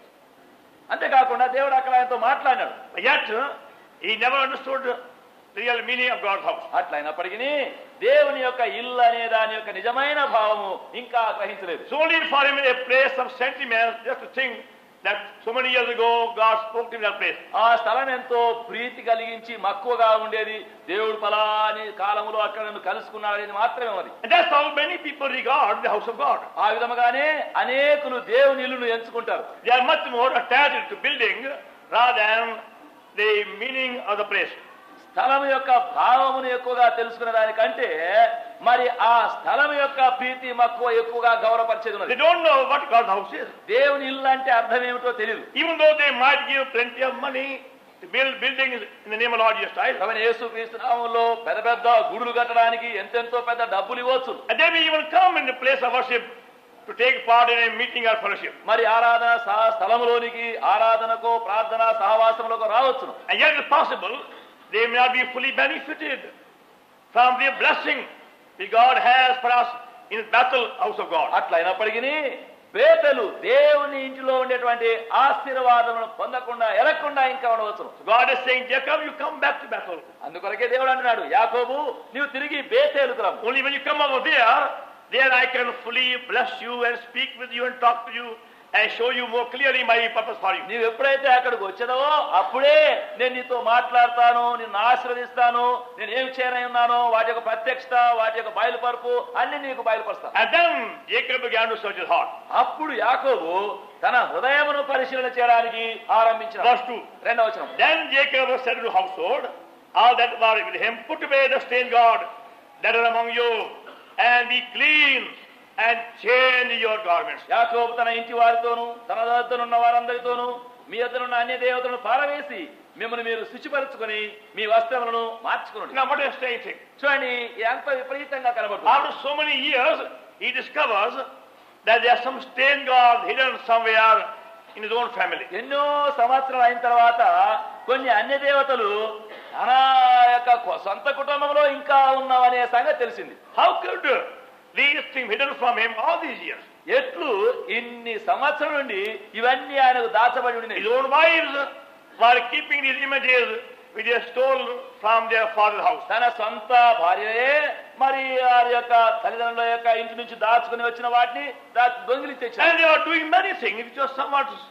అంతేకాకుండా దేవుడు అక్కడ ఆయనతో మాట్లాడినాడు But yet uh, he never understood the real meaning of God's house. అట్లయినప్పటికీ దేవుని యొక్క ఇల్లు అనే దాని యొక్క నిజమైన భావము ఇంకా గ్రహించలేదు It's only for him a place of sentiment just to think that so many years ago God spoke to him in that place. ఆ స్థలం ఎంతో ప్రీతి కలిగించి మక్కువగా ఉండేది దేవుడు ఫలాని కాలములో అక్కడ నన్ను కలుసుకున్నాడు అనేది మాత్రమే మరి And that's how many people regard the house of God. ఆ విధముగానే అనేకులు దేవుని ఇల్లును ఎంచుకుంటారు They are much more attached to building rather than the meaning of the place. స్థలం యొక్క భావమును ఎక్కువగా తెలుసుకునే దానికంటే మరి ఆ స్థలం యొక్క ప్రీతి మక్కువ ఎక్కువగా గౌరవపరిచేది They ఉన్నది don't know what God's house is. దేవుని ఇల్లు అంటే అర్థం ఏమిటో తెలియదు Even though they might give plenty of money to build buildings in the name of Lord Jesus Christ, కాబట్టి యేసు క్రీస్తు నామంలో పెద్ద పెద్ద గుడులు కట్టడానికి ఎంతెంతో పెద్ద డబ్బులు ఇవ్వచ్చు and they may even come in the place of worship to take part in a meeting or fellowship. మరి ఆరాధన సహ- స్థలములోనికి ఆరాధనకు ప్రార్థన సహవాసములకు రావచ్చును And yet it's possible they may not be fully benefited from the blessing that God has for us in Bethel house of God. అట్లయినప్పటికీ పేదలు దేవుని ఇంటిలో ఉండేటువంటి ఆశీర్వాదమును పొందకుండా ఎలకుండా ఇంకా ఉండవచ్చును God is saying, Jacob, you come back to Bethel. అందుకొరకే దేవుడు అంటున్నాడు యాకోబు నీవు తిరిగి బేతేలుకు రా Only when you come over there, there I can fully bless you and speak with you and talk to you and show you more clearly my purpose for you. నీవు ఎప్పుడైతే అక్కడికి వచ్చావో అప్పుడే నేను నీతో మాట్లాడతాను నిన్ను ఆశీర్వదిస్తాను నేను ఏం చేయనై ఉన్నానో వాటి యొక్క ప్రత్యక్షత వాటి యొక్క బయలుపరుపు అన్ని నీకు బయలుపరుస్తాను And then Jacob began to search his heart. అప్పుడు యాకోబు తన హృదయమును పరిశీలన చేయడానికి ఆరంభించిన Verse 2. రెండవ వచనం Then Jacob said to the household, all that were with him, put away the stained God that are among you, and be clean, and change your garments. యాకోబు తన ఇంటి వారితోనూ తన వద్దనున్న వారందరితోనూ మీ వద్దనున్న అన్య దేవతలను పారవేసి మిమ్మల్ని మీరు శుచిపరచుకొని మీ వస్త్రములను మార్చుకుని Now, what a strange thing. చూడండి ఇది ఎంత విపరీతంగా కనబడుతుంది After so many years, he discovers that there are some stained gods hidden somewhere in his own family. ఎన్నో సంవత్సరాలు అయిన తర్వాత కొన్ని అన్య దేవతలు తన యొక్క కొ- సొంత కుటుంబంలో ఇంకా ఉన్నావనే సంగతి తెలిసింది How could these things hidden from him all these years? ఎట్లు ఇన్ని సంవత్సరం నుండి ఇవన్నీ ఆయనకు దాచబడి His ఉన్నాయి own wives were keeping these images which they stole from their father's house. తన సొంత భార్యయే మరి వారి యొక్క తల్లిదండ్రుల యొక్క ఇంటి నుంచి దాచుకుని వచ్చిన వాటిని దా- దొంగిలించి తెచ్చారు And they were doing many things which were somewhat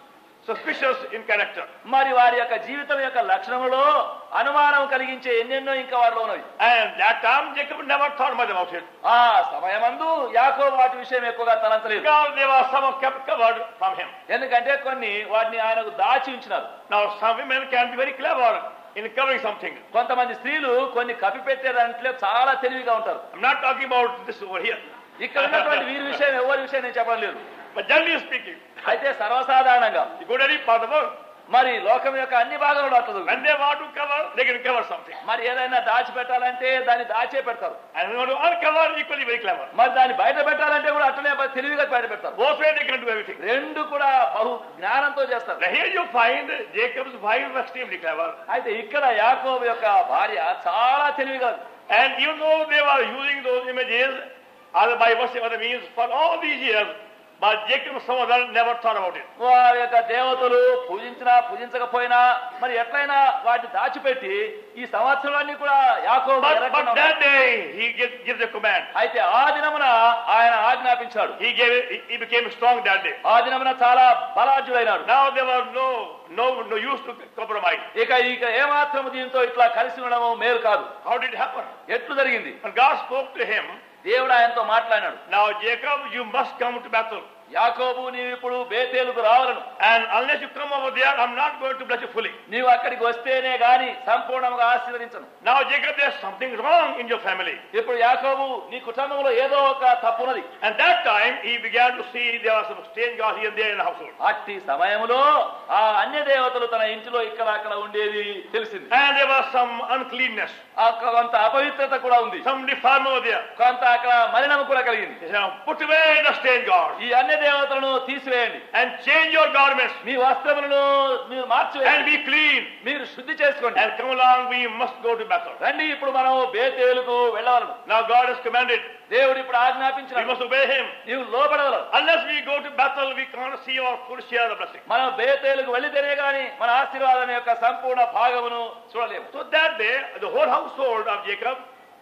suspicious in character. మరి వారి యొక్క జీవితం యొక్క లక్షణములో అనుమానం కలిగించే ఎన్నెన్నో ఇంకా వారిలో ఉన్నవి And that time Jacob never thought much about it. ఆ సమయమందు యాకో వాటి విషయం ఎక్కువగా తలంచలేదు Because there was some kept covered from him. ఎందుకంటే కొన్ని వాటిని ఆయనకు దాచి ఉంచినారు Now some women can be very clever in covering something. కొంతమంది స్త్రీలు కొన్ని కప్పిపెట్టే దాంట్లో చాలా తెలివిగా ఉంటారు I'm not talking about this over here. ఇక్కడ ఉన్నటువంటి వీరి విషయం ఎవరి విషయం నేను చెప్పడం లేదు But generally speaking, అయితే సర్వసాధారణంగా you go to any part of the world, మరి లోకం యొక్క అన్ని భాగంలో అట్లదు when they want to cover, they can cover something. మరి ఏదైనా దాచిపెట్టాలంటే దాన్ని దాచే పెడతారు And when they want to uncover, equally very clever. మరి దాన్ని బయట పెట్టాలంటే కూడా అట్లనే తెలివిగా బయట పెడతారు Both ways they can do everything. రెండు కూడా బహు జ్ఞానంతో చేస్తారు Now here you find Jacob's wife was extremely clever. అయితే ఇక్కడ యాకోబు యొక్క భార్య చాలా తెలివిగా And even though they were using those images, either by whatever means, for all these years, but Jacob some of them never thought about it. వారి యొక్క దేవతలు పూజించినా పూజించకపోయినా మరి ఎట్లయినా వాటిని దాచిపెట్టి ఈ సంవత్సరాలన్నీ కూడా యాకోబు But, ఎరగకుండా but ఉన్నాడు. that day he gives, gives a command. అయితే ఆ దినమున ఆయన ఆజ్ఞాపించాడు He gave it, he- he became strong that day. ఆ దినమున చాలా బలాఢ్యుడైనాడు Now there was no no no use to compromise. ఇక ఇక ఏమాత్రము దీంతో ఇట్లా కలిసి ఉండడము మేలు కాదు How did it happen? ఎట్లు జరిగింది When God spoke to him, దేవుడు ఆయనతో మాట్లాడినాడు now Jacob, you must come to Bethel. యాకోబు నీవు ఇప్పుడు బేతేలుకు రావాలను And unless you come over there, I'm not going to bless you fully. నీవు అక్కడికి వస్తేనే గాని సంపూర్ణంగా ఆశీర్వదించను Now Jacob, there's something wrong in your family. ఇప్పుడు యాకోబు నీ కుటుంబంలో ఏదో ఒక తప్పు ఉన్నది And that time he began to see there was some strange gods here and there in the household. అట్టి సమయంలో ఆ అన్య దేవతలు తన ఇంటిలో ఇక్కడ అక్కడ ఉండేది తెలిసింది And there was some uncleanness, ఆ కొంత అపవిత్రత కూడా ఉంది some defilement over there. కొంత అక్కడ మలినం కూడా కలిగింది He said, "Now put away the strange gods ఈ అన్య దేవతలను తీసివేయండి and change your garments మీ వస్త్రములను మీరు and మార్చివేయండి be clean మీరు శుద్ధి చేసుకోండి and come along. We must go to Bethel. రండి ఇప్పుడు మనం బేతేలుకు వెళ్ళవలను Now God has commanded. దేవుడు ఇప్పుడు We ఆజ్ఞాపించిన must obey Him. నీవు లోపడగలవు Unless we go to Bethel, we can't see our full share of the blessing. మనం బేతేలుకు వెళితేనే గాని మన ఆశీర్వాదం యొక్క సంపూర్ణ భాగమును చూడలేము So that day, the whole household of Jacob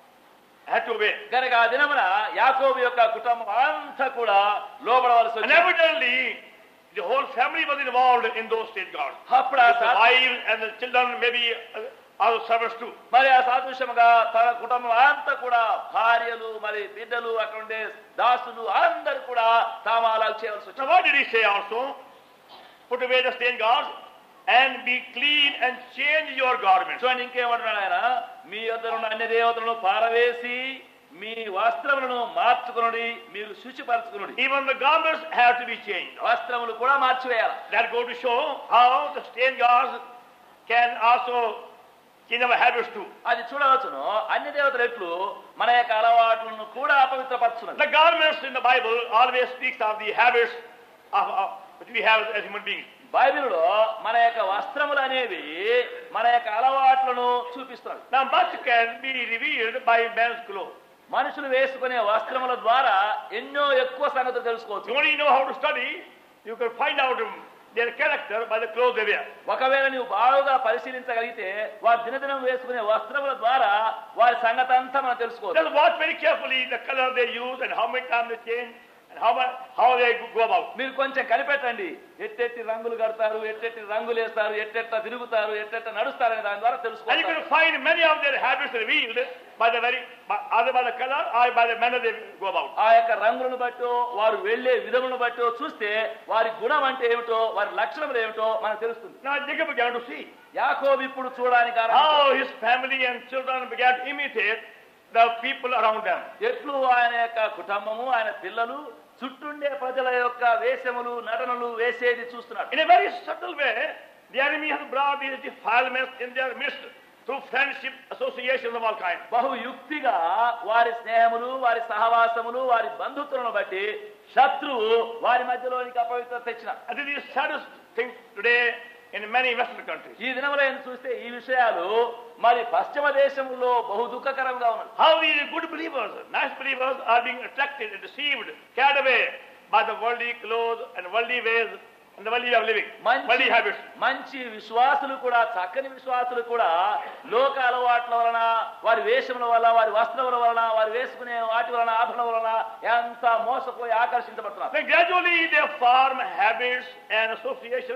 had to obey. కనుక ఆ దినమున యాకోబు యొక్క కుటుంబం అంతా కూడా లోపడవలసి And వచ్చింది evidently, the whole family was involved in those state gods. అప్పుడు ఆ The saw- wives and the children, maybe uh, other servants too. మరి ఆ సాదృశ్యముగా తన కుటుంబం అంతా కూడా భార్యలు మరి బిడ్డలు అక్కడ ఉండే దాసులు అందరు కూడా తాము అలా చేయవలసి Now, వచ్చింది what did he say also? Put away the stained gods and be clean and change your garments. చూడండి ఇంకేమంటున్నాడు ఆయన మీ యొద్దరున్న అన్ని దేవతలను పారవేసి మీ వస్త్రములను మార్చుకునుడి మీరు శుచిపరచుకునుడి Even the garments have to be changed. వస్త్రములు కూడా మార్చివేయాలి That go to show how the stained gods can also change our habits too. అది చూడవచ్చును అన్ని దేవతలు ఎట్లు మన యొక్క అలవాట్లను కూడా అపవిత్రపరచున్నది The garments in the Bible always speaks of the habits of, of which we have as human beings. బైబిల్లో మన యొక్క వస్త్రములు అనేవి మన యొక్క అలవాట్లను చూపిస్తున్నాడు Now, much can be revealed by man's clothes. మనుషులు వేసుకునే వస్త్రముల ద్వారా ఎన్నో ఎక్కువ సంగతులు You తెలుసుకోవచ్చు only know how to study, you can find out um, their character by the clothes they wear. ఒకవేళ నువ్వు బాగా పరిశీలించగలిగితే వారి దినదినం వేసుకునే వస్త్రముల ద్వారా వారి సంగతి అంతా మనం తెలుసుకోవచ్చు Just watch very carefully the color they use and how many times they change and how much, how they go about. మీరు కొంచెం కనిపెట్టండి ఎట్టెట్టి రంగులు కడతారు ఎట్టెట్టి రంగులు వేస్తారు ఎట్టెట్ట తిరుగుతారు ఎట్టెట్ట నడుస్తారనే దాని ద్వారా And you తెలుసుకోవాలి can find many of their habits revealed by the very, by, either by the color or by the manner they go about. ఆ యొక్క రంగులను బట్టో వారు వెళ్లే విధములను బట్టో చూస్తే వారి గుణం అంటే ఏమిటో వారి లక్షణములు ఏమిటో మనకు తెలుస్తుంది Now Jacob began to see యాకోబు ఇప్పుడు చూడడానికి ఆరంభించాడు. how his family and children began to imitate the people around them. ఎట్లు ఆయన యొక్క కుటుంబము ఆయన పిల్లలు చుట్టుండే ప్రజల యొక్క వేషములు నటనలు వేసేది చూస్తున్నాడు In a very subtle way, the enemy has brought these defilements in their midst through friendship, associations of all kinds. బహు యుక్తిగా వారి స్నేహములు వారి సహవాసములు వారి బంధుత్వలను బట్టి శత్రువు వారి మధ్యలోనికి అపవిత్రత తెచ్చిన And this is the saddest thing today in many Western countries. ఈ దినములో ఏం చూస్తే ఈ విషయాలు మరి పశ్చిమ దేశంలో బహు దుఃఖకరంగా ఉన్నది How these good believers, nice believers, are being attracted and deceived, carried away by the worldly clothes and worldly ways and the worldly way of living, మంచి worldly habits. మంచి విశ్వాసులు కూడా చక్కని విశ్వాసులు కూడా లోక అలవాట్ల వలన వారి వేషముల వలన వారి వస్త్రముల వలన వారు వేసుకునే వాటి వలన ఆభరణం వలన ఎంత మోసపోయి ఆకర్షించబడుతున్నారు Then gradually they form habits and association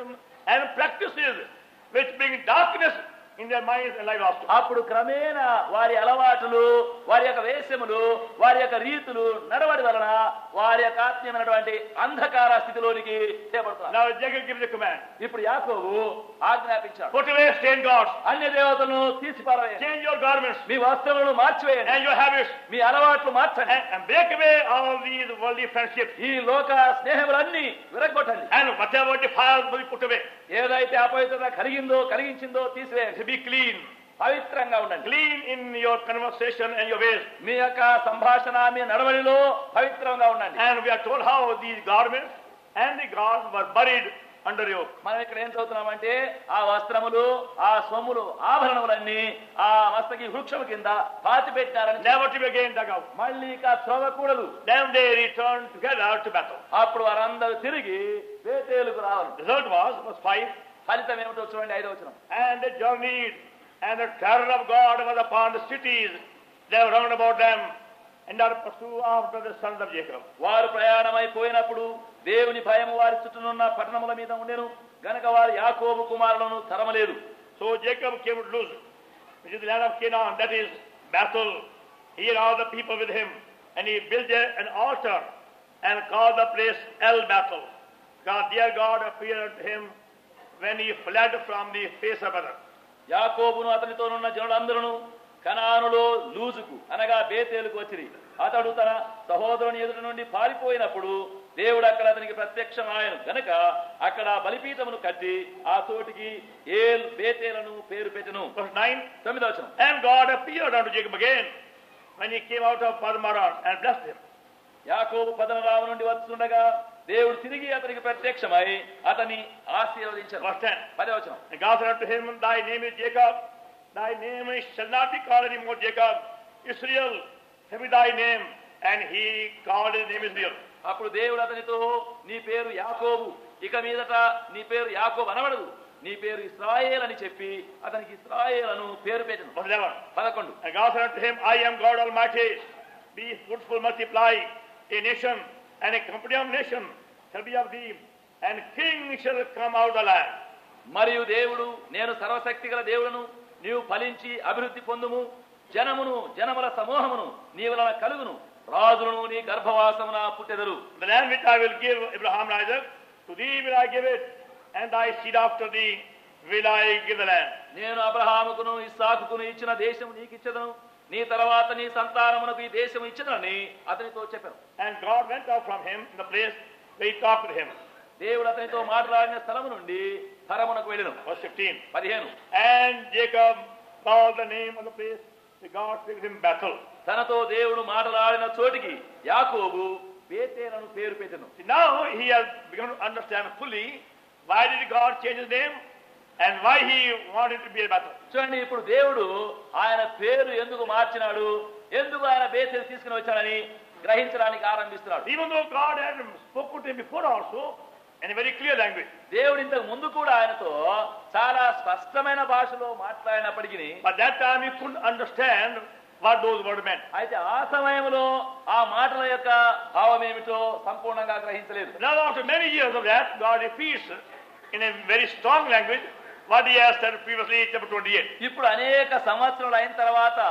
and practices which bring darkness in their minds and life also. అప్పుడు క్రమేణా వారి అలవాటులు వారి యొక్క వేషములు వారి యొక్క రీతులు నడవడి వలన వారి యొక్క ఆత్మీయమైనటువంటి అంధకార స్థితిలోనికి చేపడుతున్నారు Now Jacob gives a command. ఇప్పుడు యాకోబు ఆజ్ఞాపించాడు Put away stained gods. అన్య దేవతలను తీసి పారవేయండి Change your garments మీ వస్త్రములను మార్చివేయండి and your habits. మీ అలవాట్లు మార్చండి And, and break away all these worldly friendships. ఈ లోక స్నేహములన్నీ విరగొట్టండి And whatever defiles will be put away. ఏదైతే అపవిత్రత కలిగిందో కలిగించిందో తీసివేయండి To be clean. పవిత్రంగా ఉండండి Clean in your conversation and your ways. మీ యొక్క సంభాషణ మీ నడవడిలో పవిత్రంగా ఉండండి And we are told how these garments and the gods were buried under you. మనం ఇక్కడ ఏం చదువుతున్నామంటే ఆ వస్త్రములు ఆ సొమ్ములు ఆభరణములన్నీ ఆ మస్తకి వృక్షము కింద పాతి పెట్టారని Never to be again dug out. మళ్ళీ ఇక త్రవ్వకూడదు Then they returned together to battle. అప్పుడు వారందరూ తిరిగి వేటేలుకు రావాలి Result was, verse 5, ఫలితం ఏమిటో చూడండి ఐదో వచ్చిన and they journeyed, and the terror of God was upon the cities that were round about them, and are pursued after the sons of Jacob. వారు ప్రయాణమైపోయినప్పుడు దేవుని భయము వారి చుట్టూనున్న పట్టణముల మీద ఉండెను గనక వారు యాకోబు కుమారులను తరమలేదు So Jacob came to Luz, which is the land of Canaan, that is Bethel. He and all the people with him, and he built there an altar and called the place El Bethel. God, dear God, appeared unto him when he fled from the face of other. యాకోబును అతనితోనున్న జనులందరూ కనానులో లూజుకు అనగా బేతేలుకు వచ్చిరి అతడు తన సహోదరుని ఎదుటి నుండి పారిపోయినప్పుడు దేవుడు అక్కడ అతనికి ప్రత్యక్షమాయను గనక అక్కడ బలిపీఠమును కట్టి ఆ చోటికి ఏల్ బేతేలను పేరు పెట్టెను Verse 9 తొమ్మిదో వచనం And God appeared unto Jacob again when he came out of Padmaran and blessed him. యాకోబు పదనరావు నుండి వస్తుండగా దేవుడు తిరిగి అతనికి ప్రత్యక్షమై అతని ఆశీర్వదించారు Verse 10 పదే వచనం And God said unto him, Thy name is Jacob. Thy name is, shall not be called any more Jacob. Israel shall be thy name. And he called his name Israel. అప్పుడు దేవుడు అతనితో నీ పేరు యాకోబు ఇక మీదట నీ పేరు యాకోబు అనబడదు నీ పేరు ఇస్రాయేల్ అని చెప్పి అతనికి ఇస్రాయేల్ అను పేరు పెట్టను Verse 11 పదకొండు And God said unto him, I am God Almighty. Be fruitful, multiply. A nation and a company of nations shall be of thee. And kings shall come out of the land. మరియు దేవుడు నేను సర్వశక్తి గల దేవుడును నీవు ఫలించి అభివృద్ధి పొందుము జనమును జనముల సమూహమును నీ వలన కలుగును రాజులను నీ గర్భవాసమున పుట్టెదరు The land which I will give Abraham and Isaac, to thee will I give it, and thy seed after thee will I give the land. నేను అబ్రహాముకును ఇస్సాకును ఇచ్చిన దేశం నీకు ఇచ్చదను నీ తర్వాత నీ సంతానమునకు ఈ దేశం ఇచ్చదనని అతనితో చెప్పాను And God went out from him in the place where he talked with him. దేవుడు అతనితో మాట్లాడిన స్థలము నుండి తరమునకు వెళ్ళను Verse 15. పదిహేను And Jacob called the name of the place that God fixed him Bethel. తనతో దేవుడు మాట్లాడిన చోటికి యాకోబు బేతేలను పేరు పెట్టెను See, now he has begun to understand fully why did God change his name and why he wanted to be a Bethel. చూడండి ఇప్పుడు దేవుడు ఆయన పేరు ఎందుకు మార్చినాడు ఎందుకు ఆయన బేతేలు తీసుకుని వచ్చాడని గ్రహించడానికి ఆరంభిస్తున్నాడు Even though God had spoken to him before also in a very clear language. దేవుడు ఇంతకు ముందు కూడా ఆయనతో చాలా స్పష్టమైన భాషలో మాట్లాడినప్పటికీ But that time he couldn't understand what those words meant. అయితే ఆ సమయంలో ఆ మాటల యొక్క భావం ఏమిటో సంపూర్ణంగా గ్రహించలేదు Now after many years of that, God repeats in a very strong language what he has said previously in chapter 28. ఇప్పుడు అనేక సంవత్సరాలు అయిన తర్వాత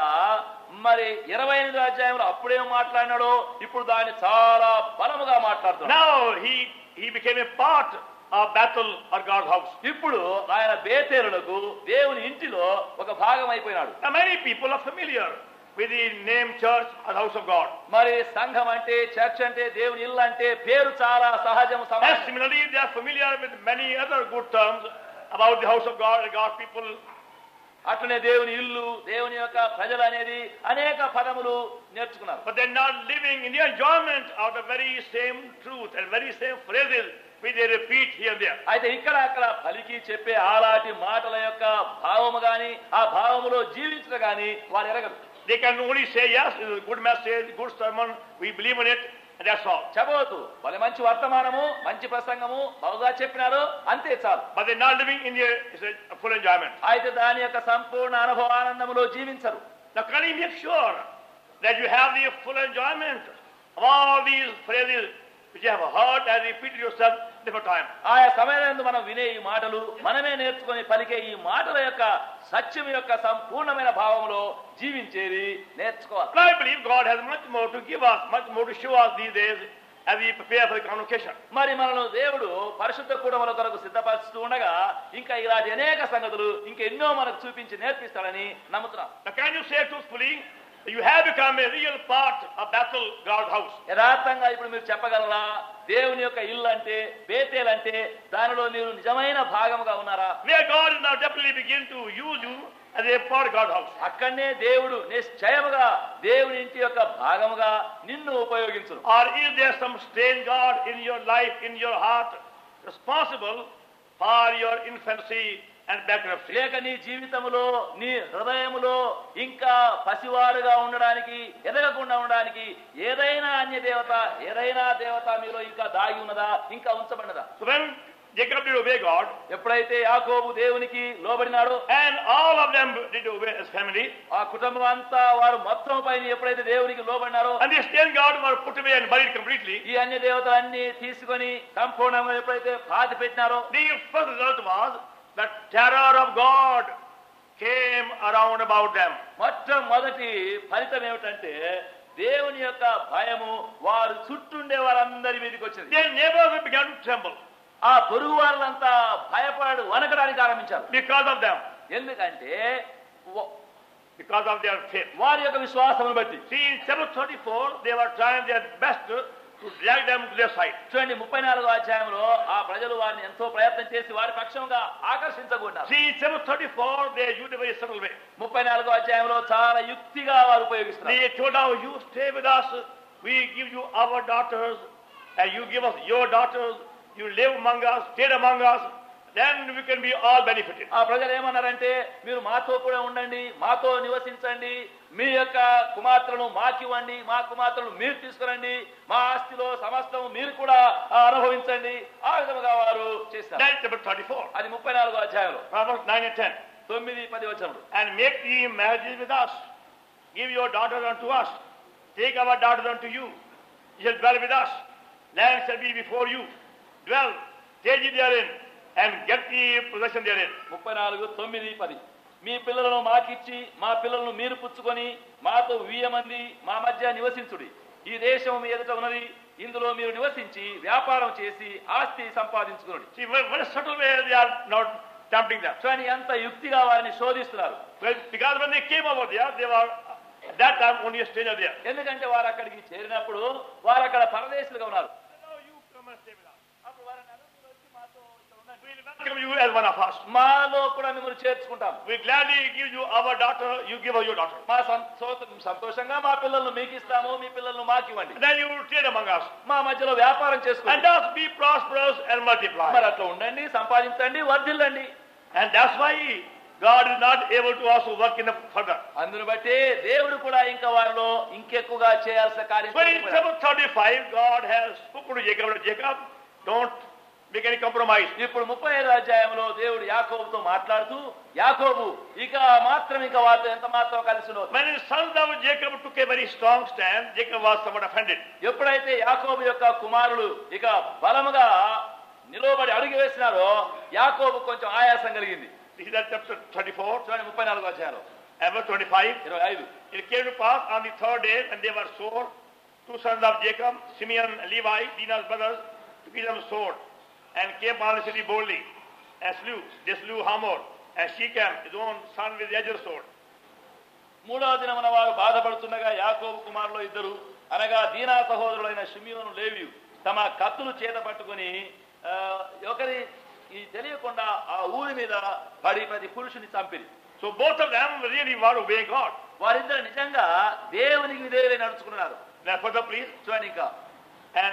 మరి ఇరవై ఎనిమిది అధ్యాయంలో అప్పుడేం మాట్లాడినాడో ఇప్పుడు దాన్ని చాలా బలముగా మాట్లాడుతున్నాడు Now he, he became a part of Bethel or God's house. ఇప్పుడు ఆయన బేతేరులకు దేవుని ఇంటిలో ఒక భాగం అయిపోయినాడు Now many people are familiar with the name church or house of God. మరి సంఘం అంటే చర్చ్ అంటే దేవుని ఇల్లు అంటే పేరు చాలా సహజం And సమాజం similarly, they are familiar with many other good terms about the house of God and God's people. అట్లనే దేవుని ఇల్లు దేవుని యొక్క ప్రజలు అనేది అనేక పదములు నేర్చుకున్నారు But they're not living in the enjoyment of the very same truth and very same phrases which they repeat here and there. అయితే ఇక్కడ అక్కడ పలికి చెప్పే ఆలాటి మాటల యొక్క భావము గాని ఆ భావములో జీవించడం గాని వారు ఎరగరు They can only say, yes, it's a good message, good sermon, we believe in it, and that's all. చెప్పవద్దు భలే మంచి వర్తమానము మంచి ప్రసంగము బాగా చెప్పినారు అంతే చాలు But they're not living in the it's a full enjoyment. అయితే దాని యొక్క సంపూర్ణ అనుభవ ఆనందములో జీవించరు Now, can you make sure that you have the full enjoyment of all these phrases which you have heard and repeated yourself, different time. ఆయా సమయంలో మనం వినే ఈ మాటలు మనమే నేర్చుకొని పలికే ఈ మాటల యొక్క సత్యం యొక్క సంపూర్ణమైన భావంలో జీవించేది నేర్చుకోవాలి But I believe God has much more to give us, much more to show us these days as we prepare for the convocation. మరి మనల్ని దేవుడు పరిశుద్ధ కూడమల కొరకు సిద్ధపరుస్తూ ఉండగా ఇంకా ఇలాంటి అనేక సంగతులు ఇంకెన్నో మనకు చూపించి నేర్పిస్తాడని నమ్ముతున్నాం Now, can you say truthfully that you have become a real part of Bethel God's house? యథార్థంగా ఇప్పుడు మీరు చెప్పగలరా దేవుని యొక్క ఇల్లు అంటే బేతేలు అంటే దానిలో మీరు నిజమైన భాగముగా ఉన్నారా Where God is now definitely begin to use you as a part of God's house. అక్కడనే దేవుడు నిశ్చయముగా దేవుని ఇంటి యొక్క భాగముగా నిన్ను ఉపయోగించును Or is there some strange God in your life, in your heart, responsible for your infancy and bankruptcy? లేక నీ జీవితములో నీ హృదయములో ఇంకా పసివారుగా ఉండడానికి ఎదగకుండా ఉండడానికి ఏదైనా అన్య దేవత ఏదైనా దేవత మీలో ఇంకా దాగి ఉన్నదా ఇంకా ఉంచబడినదా So when Jacob did obey God, ఎప్పుడైతే యాకోబు దేవునికి లోబడినాడో and all of them did obey his family, ఆ కుటుంబం అంతా వారు మొత్తం పైన ఎప్పుడైతే దేవునికి లోబడినారో and the strange God were put away and buried completely, ఈ అన్య దేవతలన్నీ తీసుకొని సంపూర్ణంగా ఎప్పుడైతే పాతి పెట్టినారో the first result was that terror of God came around about them. మొట్టమొదటి ఫలితం ఏమిటంటే దేవుని యొక్క భయము వారు చుట్టుండే వారందరి మీదకి వచ్చింది Their neighbors began to tremble ఆ పొరుగు వారంతా భయపడు వనకడానికి ఆరంభించారు because of them, ఎందుకంటే వ- because of their faith. వారి యొక్క విశ్వాసమును బట్టి See, in chapter 34, they were trying their best to drag them to their side. చూడండి ముప్పై నాలుగో అధ్యాయంలో ఆ ప్రజలు వారిని ఎంతో ప్రయత్నం చేసి వారి పక్షంగా ఆకర్షించకున్నారు See, in chapter 34, they used a very subtle way. ముప్పై నాలుగో అధ్యాయంలో చాలా యుక్తిగా వారు ఉపయోగిస్తున్నారు They told now, you stay with us, we give you our daughters, and you give us your daughters, you live among us, stay among us, then we can be all benefited. ఆ ప్రజలు ఏమన్నారంటే మీరు మాతో కూడా ఉండండి మాతో నివసించండి మీ యొక్క కుమార్తెలను మాకివ్వండి మా కుమార్తెలను మీరు తీసుకురండి మా ఆస్తిలో సమస్తం మీరు కూడా ఆ, అనుభవించండి ఆ విధముగా వారు చేస్తారు That's chapter 34, అది ముప్పై నాలుగో అధ్యాయంలో Proverbs 9 and 10. తొమ్మిది పది వచనములు And make ye marriages with us, give your daughters unto us, take our daughters unto you, ye shall dwell with us, land shall be before you, dwell, stay ye therein, and get ye possession therein. ముప్పై నాలుగు తొమ్మిది పది మీ పిల్లలను మాకిచ్చి మా పిల్లలను మీరు పుచ్చుకొని మాతో వీయమంది మా మధ్య నివసించుడి ఈ దేశం మీ ఎదుట ఉన్నది ఇందులో మీరు నివసించి వ్యాపారం చేసి ఆస్తి సంపాదించుకునుడి See, what, what a subtle way they are not tempting them. చూడండి ఎంత యుక్తిగా వారిని శోధిస్తున్నారు Well, because when they came over there, they were at that time only a stranger there. ఎందుకంటే వారు అక్కడికి చేరినప్పుడు వారు అక్కడ పరదేశులుగా ఉన్నారు Now you come and stay with us. అప్పుడు వారిని అనుమతి వచ్చి మాతో ఇక్కడ ఉండండి. We will welcome you as one of us. మాలో కూడా మిమ్మల్ని చేర్చుకుంటాం We gladly give you our daughter, you give us your daughter. మా సం- సో- సంతోషంగా మా పిల్లలను మీకు ఇస్తాము మీ పిల్లలను మాకు ఇవ్వండి And then you will trade among us. మా మధ్యలో వ్యాపారం And చేసుకోండి thus be prosperous and multiply. మరి అట్లా ఉండండి సంపాదించండి వర్ధిల్లండి And that's why God is not able to also work in the further. అందును బట్టి దేవుడు కూడా ఇంకా వారిలో ఇంకెక్కువగా చేయాల్సిన కార్యం So in చేయకపోయాడు. chapter 35, God has spoken to Jacob, Jacob, don't make any compromise. ఇప్పుడు ముప్పై ఐదు అధ్యాయంలో దేవుడు యాకోబుతో మాట్లాడుతూ యాకోబు ఇక మాత్రం ఇంకా వారితో ఎంత మాత్రం కలిసి ఉండవద్దు. When the sons of Jacob took a very strong stand, Jacob was somewhat offended. ఎప్పుడైతే యాకోబు యొక్క కుమారులు ఇక బలముగా నిలవబడి అడుగు వేసినారో యాకోబు కొంచెం ఆయాసం కలిగింది This is that chapter 34 చూడండి ముప్పై నాలుగు అధ్యాయంలో and verse 25. ఇరవై ఐదు It came to pass on the third day when they were sore, two sons of Jacob, Simeon and Levi, Dinah's brothers, took each them sword, and came upon the city boldly, and slew. They slew Hamor, and Shechem, his own son, with the edge of the sword. మూడవ దినమున వారు బాధపడుతుండగా యాకోబు కుమారులు ఇద్దరు అనగా దీనా సహోదరులైన షిమియోను లేవియు తమ కత్తులు చేత పట్టుకొని ఆ, ఒకరి ఈ తెలియకుండా ఆ ఊరి మీద పడి ప్రతి పురుషుని చంపిరి So both of them really were obeying God. వారిద్దరు నిజంగా దేవునికి విధేయులై నడుచుకున్నారు Now further please, చూడండి ఇంకా and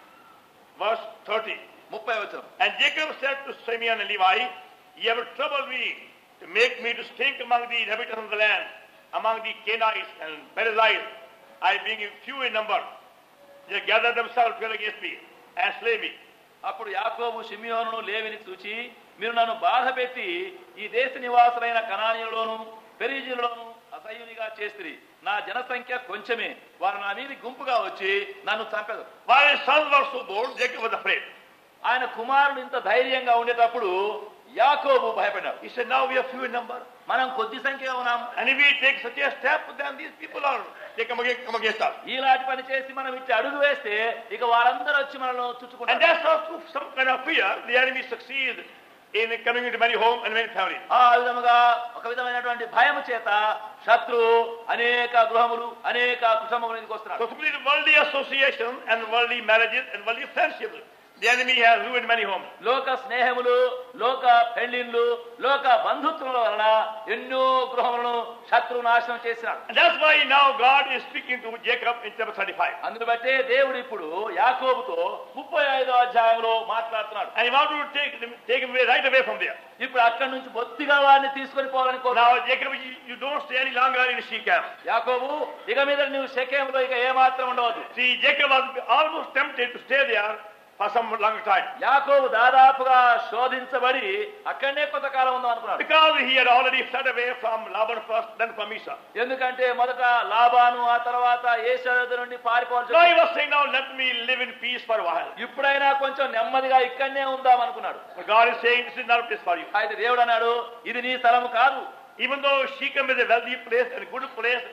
verse 30. ముప్పై వచ్చాం And Jacob said to Simeon and Levi, Ye have troubled me to make me to stink among the inhabitants of the land, among the Canaanites and Perizzites, I being few in number. They gather themselves together against me and slay me. అప్పుడు యాకోబు షిమియోను లేవిని చూచి మీరు నన్ను బాధ పెట్టి ఈ దేశ నివాసులైన కణానీయులలోను పెరిజీలలోను అసహ్యునిగా చేసిరి నా జనసంఖ్య కొంచెమే వారు నా మీద గుంపుగా వచ్చి నన్ను చంపెదు While his sons were so bold, Jacob was afraid. ఆయన కుమారుడు ఇంత ధైర్యంగా ఉండేటప్పుడు యాకోబు భయపడ్డాడు He said, now we are few in number. మనం కొద్ది సంఖ్యలో ఉన్నాం And if we take such a step, then these people are, they come against, come against us. ఇలాంటి పని చేసి మనం ఇట్లా అడుగు వేస్తే ఇక వారందరూ వచ్చి మనల్ని And చుట్టుకుంటారు that's also some kind of fear. The enemy succeeds in coming into many homes and many families. ఆ విధముగా ఒక విధమైనటువంటి భయం చేత శత్రువు అనేక గృహములు అనేక కుటుంబముల మీదకి So వస్తున్నాడు simply the worldly association and worldly marriages and worldly friendships, the enemy has ruined many homes. లోక స్నేహములు లోక పెళ్లిళ్ళు లోక బంధుత్వముల వలన ఎన్నో గృహములను శత్రువు నాశనం చేసినాడు And that's why now God is speaking to Jacob in chapter 35. అందును బట్టే దేవుడు ఇప్పుడు యాకోబుతో ముప్పై ఐదో అధ్యాయంలో మాట్లాడుతున్నాడు And he wants to take, them- take him away right away from there. ఇప్పుడు అక్కడి నుంచి బొత్తిగా వారిని తీసుకొని పోవాలని కోరు Now, Jacob, you, you don't stay any longer in Shechem. యాకోబు ఇక మీద నువ్వు శకేములో ఇక ఏమాత్రం ఉండవద్దు See, Jacob was almost tempted to stay there for some longer time. యాకోబు దాదాపుగా శోధించబడి అక్కడనే కొంతకాలం ఉందాం అనుకున్నాడు Because he had already fled away from Laban first, then from Esau. ఎందుకంటే మొదట లాబాను ఆ తర్వాత ఏషాదు నుండి పారిపోవాల్సి Now he వచ్చింది. was saying, now let me live in peace for a while. ఇప్పుడైనా కొంచెం నెమ్మదిగా ఇక్కడనే ఉందాం అనుకున్నాడు But God is saying, this is not a place for you. అయితే దేవుడు అన్నాడు ఇది నీ స్థలం కాదు Even though Shechem is a wealthy place and good place,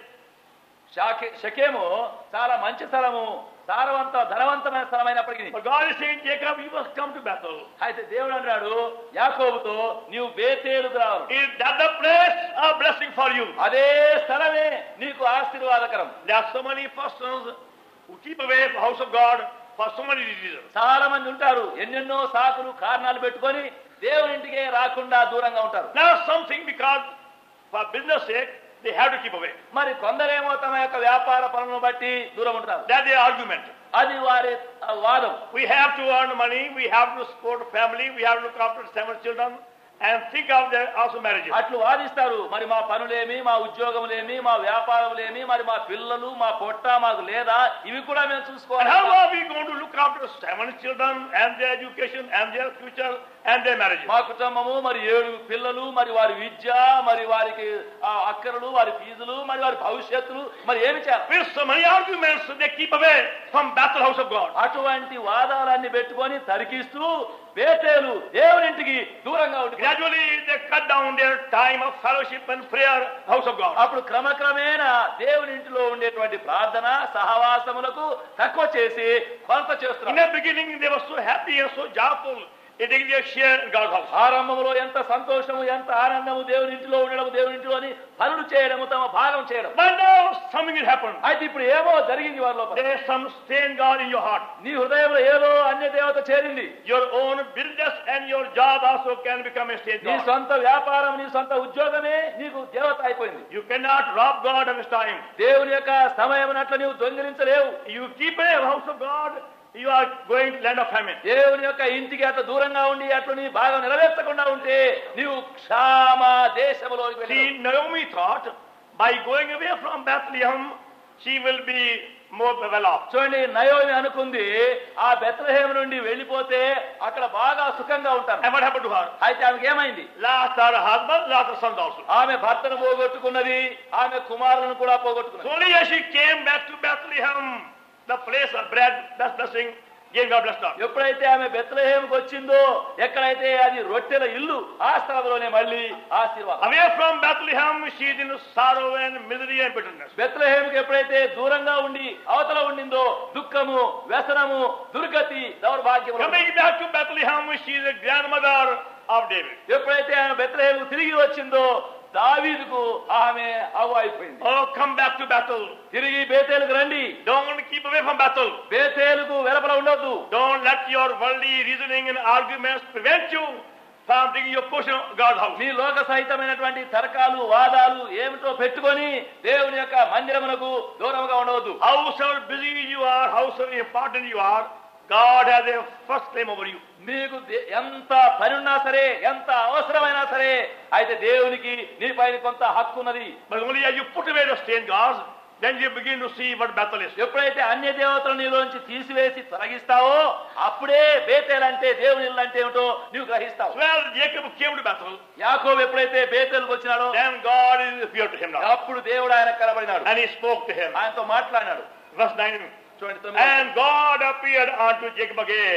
షాకే- షకేము చాలా మంచి స్థలము సారవంత ధనవంతమైన స్థలమైనప్పటికీ but God is saying, Jacob, you must come to Bethel. అయితే దేవుడు అన్నాడు యాకోబుతో నీవు బేతేలుకు రావాలి Is that the place of blessing for you? అదే స్థలమే నీకు ఆశీర్వాదకరం There are so many persons who keep away from the house of God for so many reasons. చాలా మంది ఉంటారు ఎన్నెన్నో సాకులు కారణాలు పెట్టుకొని దేవుని ఇంటికే రాకుండా దూరంగా ఉంటారు Now something because for business sake, they have to keep away. మరి కొందరేమో తమ యొక్క వ్యాపార పనులను బట్టి దూరం ఉంటారు That's the argument. అది వారి ఆ, వాదం We have to earn money, we have to support family, we have to look after seven children, and think of their also marriages. అట్లు వాదిస్తారు మరి మా పనులేమి మా ఉద్యోగములేమి మా వ్యాపారములేమి మరి మా పిల్లలు మా పొట్ట మాకు లేదా ఇవి కూడా మేము And చూసుకోవాలి how are we going to look after seven children and their education and their future and their marriages? మా కుటుంబము మరి ఏడు పిల్లలు మరి వారి విద్య మరి వారికి ఆ అక్కరలు వారి ఫీజులు మరి వారి భవిష్యత్తులు మరి ఏమి చేయాలి With so many arguments, they keep away from Bethel house of God. అటువంటి వాదాలన్నీ పెట్టుకొని తరికిస్తూ బేతేలు దేవునింటికి దూరంగా ఉండి Gradually, they cut down their time of fellowship and prayer, house of God. అప్పుడు క్రమక్రమేణా దేవుని ఇంటిలో ఉండేటువంటి ప్రార్థన సహవాసములకు తక్కువ చేసి కొంత In చేస్తున్నారు the beginning, they were so happy and so joyful in taking their share in God's house. ఆరంభంలో ఎంత సంతోషము ఎంత ఆనందము దేవుని ఇంటిలో ఉండడం దేవుని ఇంటిలోని పనులు చేయడము తమ భాగం చేయడం But now something has happened. అయితే ఇప్పుడు ఏమో జరిగింది వారి లోపల There is some stain God in your heart. నీ హృదయంలో ఏదో అన్య దేవత చేరింది Your own business and your job also can become a stain నీ God. సొంత వ్యాపారం నీ సొంత ఉద్యోగమే నీకు దేవత అయిపోయింది You cannot rob God of His time. దేవుని యొక్క సమయం అట్లా నీవు దొంగిలించలేవు You keep away the house of God, you are going to land of famine. దేవుని యొక్క ఇంటికి అట్లా దూరంగా ఉండి అట్లా నీ భాగం నెరవేర్చకుండా ఉంటే నీవు క్షామ దేశంలోకి వెళ్ళి See, Naomi thought by going away from Bethlehem, she will be more well off. చూడండి నయోమి అనుకుంది ఆ బెత్లహేమ నుండి వెళ్ళిపోతే అక్కడ బాగా సుఖంగా ఉంటారు And what happened to her? అయితే ఆమెకి ఏమైంది Lost her husband, lost her sons also. ఆమె భర్తను పోగొట్టుకున్నది ఆమె కుమారులను కూడా పోగొట్టుకున్నది So only as she came back to Bethlehem, the place of bread, that's blessing, gave God blessed her. ఎప్పుడైతే ఆమె బెత్లహేమకు వచ్చిందో ఎక్కడైతే అది రొట్టెల ఇల్లు ఆ స్థలంలోనే మళ్ళీ ఆశీర్వాదం Away from Bethlehem, she is in sorrow and misery and bitterness. బెత్లహేముకి ఎప్పుడైతే దూరంగా ఉండి అవతల ఉండిందో దుఃఖము వ్యసనము దుర్గతి దౌర్భాగ్యము Coming back to Bethlehem, she is a grandmother of David. ఎప్పుడైతే ఆమె బెత్లహేముకు తిరిగి వచ్చిందో దావీదుకు ఆమె అవ్వ అయిపోయింది Oh, come back to Bethel. తిరిగి బేతేలుకు రండి Don't keep away from Bethel. బేతేలుకు వెలపల ఉండొద్దు Don't let your worldly reasoning and arguments prevent you from taking your portion of God's house. మీ లోక సహితమైనటువంటి తర్కాలు వాదాలు ఏమిటో పెట్టుకొని దేవుని యొక్క మందిరమునకు దూరముగా ఉండవద్దు However busy you are, however important you are, God has a first claim over you. మీకు దే- ఎంత పని ఉన్నా సరే ఎంత అవసరమైనా సరే అయితే దేవునికి నీ పైన కొంత హక్కు ఉన్నది But only as you put away the stained gods, then you begin to see what Bethel is. ఎప్పుడైతే అన్య దేవతలు నీలోంచి తీసివేసి తొలగిస్తావో అప్పుడే బేతేలంటే దేవుని ఇల్లు అంటే ఏమిటో నీవు గ్రహిస్తావు Well, Jacob came to Bethel, యాకోబు ఎప్పుడైతే బేతేలకు వచ్చినాడో then God is appeared to him now. అప్పుడు దేవుడు ఆయన కనబడినాడు And he spoke to him. ఆయనతో మాట్లాడినాడు Verse 9. చూడండి తొమ్మిది. And God appeared unto Jacob again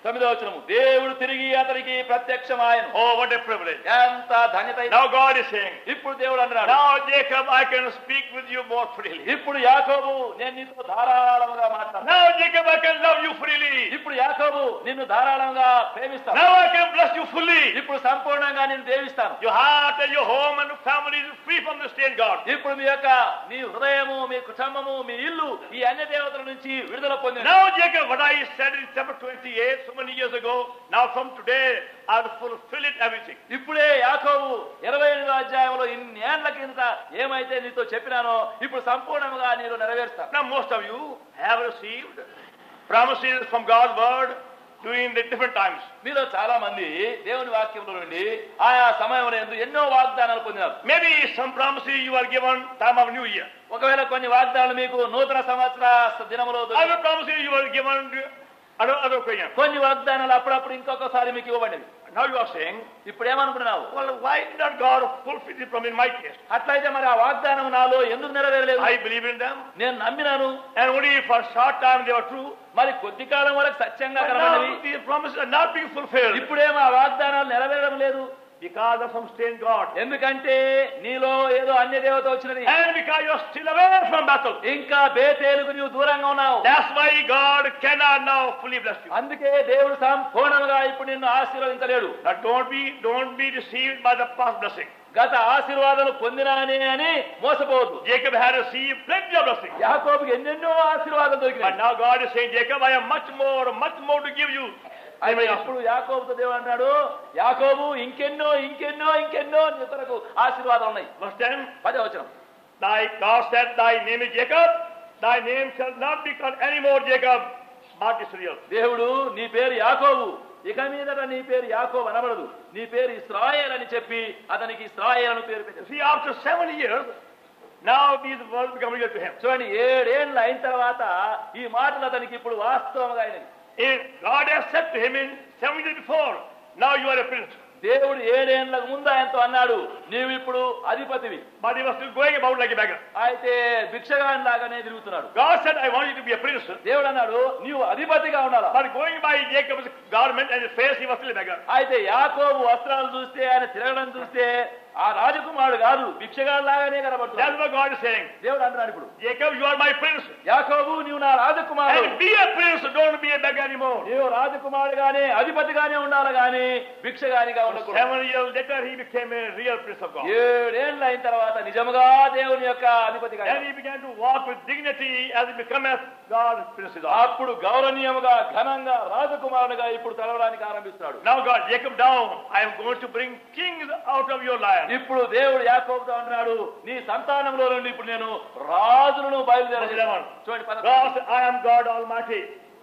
తొమ్మిదవ వచనము దేవుడు తిరిగి అతనికి ప్రత్యక్షమాయను Oh, what a privilege. ఎంత ధన్యత ఇది. Now God is saying, ఇప్పుడు దేవుడు అన్నాడు Now, Jacob, I can speak with you more freely. ఇప్పుడు యాకోబు నేను నీతో ధారాళంగా మాట్లాడతాను Now, Jacob, I can love you freely. ఇప్పుడు యాకోబు నిన్ను ధారాళంగా ప్రేమిస్తాను Now, I can bless you fully. ఇప్పుడు సంపూర్ణంగా నేను దేవిస్తాను Your heart and your home and your family is free from the stain God. ఇప్పుడు మీ యొక్క నీ హృదయము మీ కుటుంబము మీ ఇల్లు ఈ అన్య దేవతల నుంచి విడుదల పొందిన Now, Jacob, what I said in chapter 28, so many years ago, now from today, I'll fulfill it everything. ఇప్పుడే యాకోబు ఇరవై ఎనిమిదో అధ్యాయంలో ఇన్ని ఏళ్ల కింద ఏమైతే నీతో చెప్పినానో ఇప్పుడు సంపూర్ణంగా నేను నెరవేరుస్తాను Now, most of you have received promises from God's word during the different times. మీలో చాలా మంది దేవుని వాక్యంలో నుండి ఆయా సమయంలో ఎందు ఎన్నో వాగ్దానాలు పొందినారు Maybe some promises you are given time of New Year. ఒకవేళ కొన్ని వాగ్దానాలు మీకు నూతన సంవత్సర దినములో దొరికి- Other promises you are given other, other occasion. కొన్ని వాగ్దానాలు అప్పుడప్పుడు ఇంకొకసారి మీకు ఇవ్వబడినవి Now you are saying, ఇప్పుడు ఏమనుకున్నావు well, why did not God fulfill the promise in my case? అట్లయితే మరి ఆ వాగ్దానం నాలో ఎందుకు నెరవేరలేదు I believe in them, నేను నమ్మినాను and only for a short time they were true. మరి కొద్ది కాలం వరకు సత్యంగా But కనబడినవి now these promises are not being fulfilled ఇప్పుడేమో ఆ వాగ్దానాలు నెరవేరడం లేదు because of some strange God. ఎందుకంటే నీలో ఏదో అన్య దేవత వచ్చినది And because you are still away from Bethel. ఇంకా బేతేలుకు నీవు దూరంగా ఉన్నావు That's why God cannot now fully bless you. అందుకే దేవుడు సంపూర్ణంగా ఇప్పుడు నిన్ను ఆశీర్వదించలేడు Now don't be don't be deceived by the past blessing. గత ఆశీర్వాదాలు పొందినానే అని మోసపోవద్దు Jacob had received plenty of blessings. యాకోబుకి ఎన్నెన్నో ఆశీర్వాదాలు But దొరికినాయి now God is saying, Jacob, I have much more, much more to give you. అయితే అప్పుడు యాకోబుతో దేవుడు అన్నాడు యాకోబు ఇంకెన్నో ఇంకెన్నో ఇంకెన్నో నీ కొరకు ఆశీర్వాదం ఉన్నాయి Verse 10, పదే వచనం thy, God said, thy name is Jacob, thy name shall not be called any more Jacob, but Israel. దేవుడు నీ పేరు యాకోబు ఇక మీదట నీ పేరు యాకోబు అనబడదు నీ పేరు ఇస్రాయేల్ అని చెప్పి అతనికి ఇస్రాయేల్ అని పేరు పెట్టారు See, after seven years, now these words become real to him. చూడండి ఏడేళ్ళు అయిన తర్వాత ఈ మాటలు అతనికి ఇప్పుడు వాస్తవంగా అయినవి In, God has said to him in seven years before, now you are a prince. దేవుడు ఏడేళ్లకు ముందు ఆయనతో అన్నాడు నీవు ఇప్పుడు అధిపతివి But he was still going about like a beggar. అయితే భిక్షగాని లాగానే తిరుగుతున్నాడు God said, I want you to be a prince. దేవుడు అన్నాడు నీవు అధిపతిగా ఉండాలా But going by Jacob's garment and his face, he was still a beggar. అయితే యాకోబు వస్త్రాలు చూస్తే ఆయన తిరగడం చూస్తే ఆ రాజకుమారుడు కాదు భిక్షగాడు లాగానే కనబడుతున్నాడు That's what God is saying. దేవుడు అంటున్నాడు ఇప్పుడు Jacob, you are my prince. యాకోబు నీవు నా రాజకుమారుడు And be a prince, don't be a beggar anymore. నీవు రాజకుమారుడుగానే అధిపతిగానే ఉండాలి గాని భిక్షగానిగా ఉండకూడదు Seven years later, he became a real prince of God. ఏడేళ్ళు అయిన తర్వాత నిజముగా దేవుని యొక్క అధిపతిగా Then he began to walk with dignity as he became as God's prince is all. అప్పుడు గౌరవనీయముగా ఘనంగా రాజకుమారునిగా ఇప్పుడు తెలవడానికి ఆరంభిస్తున్నాడు Now God, Jacob down, I am going to bring kings out of your land. ఇప్పుడు దేవుడు యాకోబుతో అంటున్నాడు నీ సంతానంలో నుండి ఇప్పుడు నేను రాజులను బయలుదేరాను చూడండి God పద- said, I am God Almighty.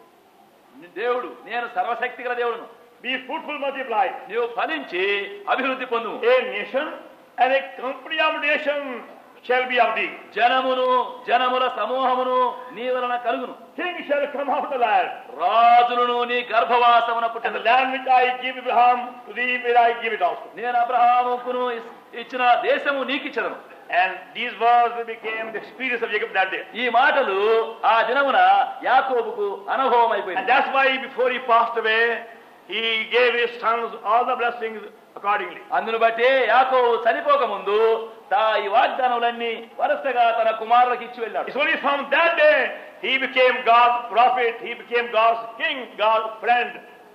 దేవుడు నేను సర్వశక్తి గల దేవుడును Be fruitful, multiply. నీవు ఫలించి అభివృద్ధి పొందు A nation and a company of nation shall be of thee. జనమును జనముల సమూహమును నీ వలన కలుగును Kings shall come out of the land. రాజులను నీ గర్భవాసమున And the పుట్టిన land which I give Abraham to thee will I give it also. నేను అబ్రహాముకును is- ఇచ్చిన దేశము నీకిచ్చదను And these words became the experience of Jacob that day. ఈ మాటలు ఆ దినమున యాకోబుకు అనుభవం And అయిపోయింది that's why before he passed away, he gave his sons all the blessings accordingly. అందును బట్టి యాకోబు చనిపోక ముందు తా ఈ వాగ్దానములన్నీ వరుసగా తన కుమారులకు ఇచ్చి వెళ్ళాడు It's only from that day he became God's prophet, he became God's king, God's friend.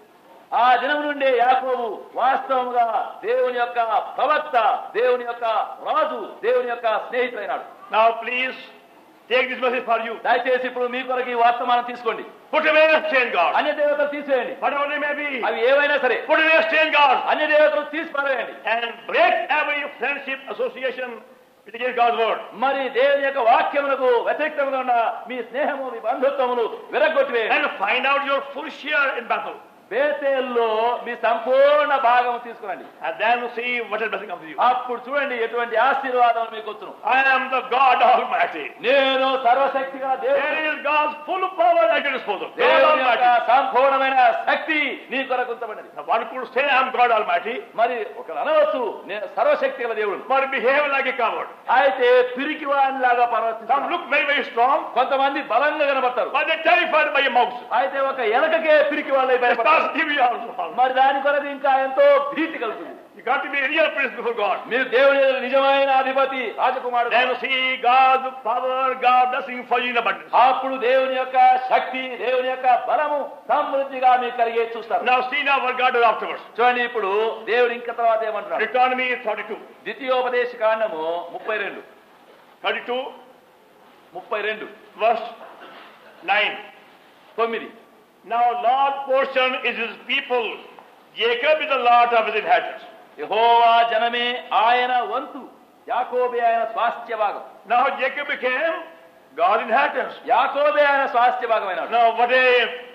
ఆ దినం నుండే యాకోబు వాస్తవముగా దేవుని యొక్క ప్రవక్త దేవుని యొక్క రాజు దేవుని యొక్క స్నేహితుడైనాడు Now please take this message for you. దయచేసి ఇప్పుడు మీ కొరకు ఈ వర్తమానం తీసుకోండి Put away strange gods. అన్య దేవతలు తీసేయండి Whatever they may be. అవి ఏవైనా సరే Put away strange gods. అన్య దేవతలు తీసి పారేయండి And break every friendship association with against God's word. మరి దేవుని యొక్క వాక్యములకు వ్యతిరేక్తంగా ఉన్న మీ స్నేహము మీ బంధుత్వములు విరగొట్టివేయండి And find out your full share in battle. బేతేల్లో మీ సంపూర్ణ భాగం తీసుకురండి And then see what a blessing comes to you. అప్పుడు చూడండి ఎటువంటి ఆశీర్వాదం మీకు వచ్చును I am the God Almighty. నేను సర్వశక్తిగా దేవుడు There is God's full power at your disposal. God దేవుని యొక్క Almighty. సంపూర్ణమైన శక్తి నీ కొరకు ఉంచబడినది Now, One could say I am God Almighty, మరి ఒకరు అనవచ్చు నేను సర్వశక్తి గల దేవుడు but behave like a coward. అయితే పిరికి వాడిలాగా Some ప్రవర్తిస్తాం look very, very strong, కొంతమంది బలంగా కనబడతారు but they're terrified by a mouse. అయితే ఒక ఎలకకే పిరికి వాళ్ళై భయపడతారు must give you also. Father. మరి దాని కొరకు ఇంకా ఎంతో భీతి కలుగుతుంది You got to be a real prince before God. మీరు దేవుని ఎదుట నిజమైన అధిపతి రాజకుమారుడు Then see God's power, God's blessing for you in abundance. అప్పుడు దేవుని యొక్క శక్తి దేవుని యొక్క బలము సమృద్ధిగా మీకు కలిగే చూస్తారు Now see now what God does afterwards. చూడండి ఇప్పుడు దేవుడు ఇంకా తర్వాత ఏమంటున్నాడు Deuteronomy 32. ద్వితీయోపదేశ కాండము ముప్పై రెండు 32 ముప్పై రెండు verse 9. తొమ్మిది Now Lord's portion is his people. Jacob is the Lord of his inheritance. యెహోవా జనమే ఆయన వంతు యాకోబే ఆయన స్వాస్థ్య భాగం Now Jacob became God's inheritance. యాకోబే ఆయన స్వాస్థ్య భాగమైనాడు Now what a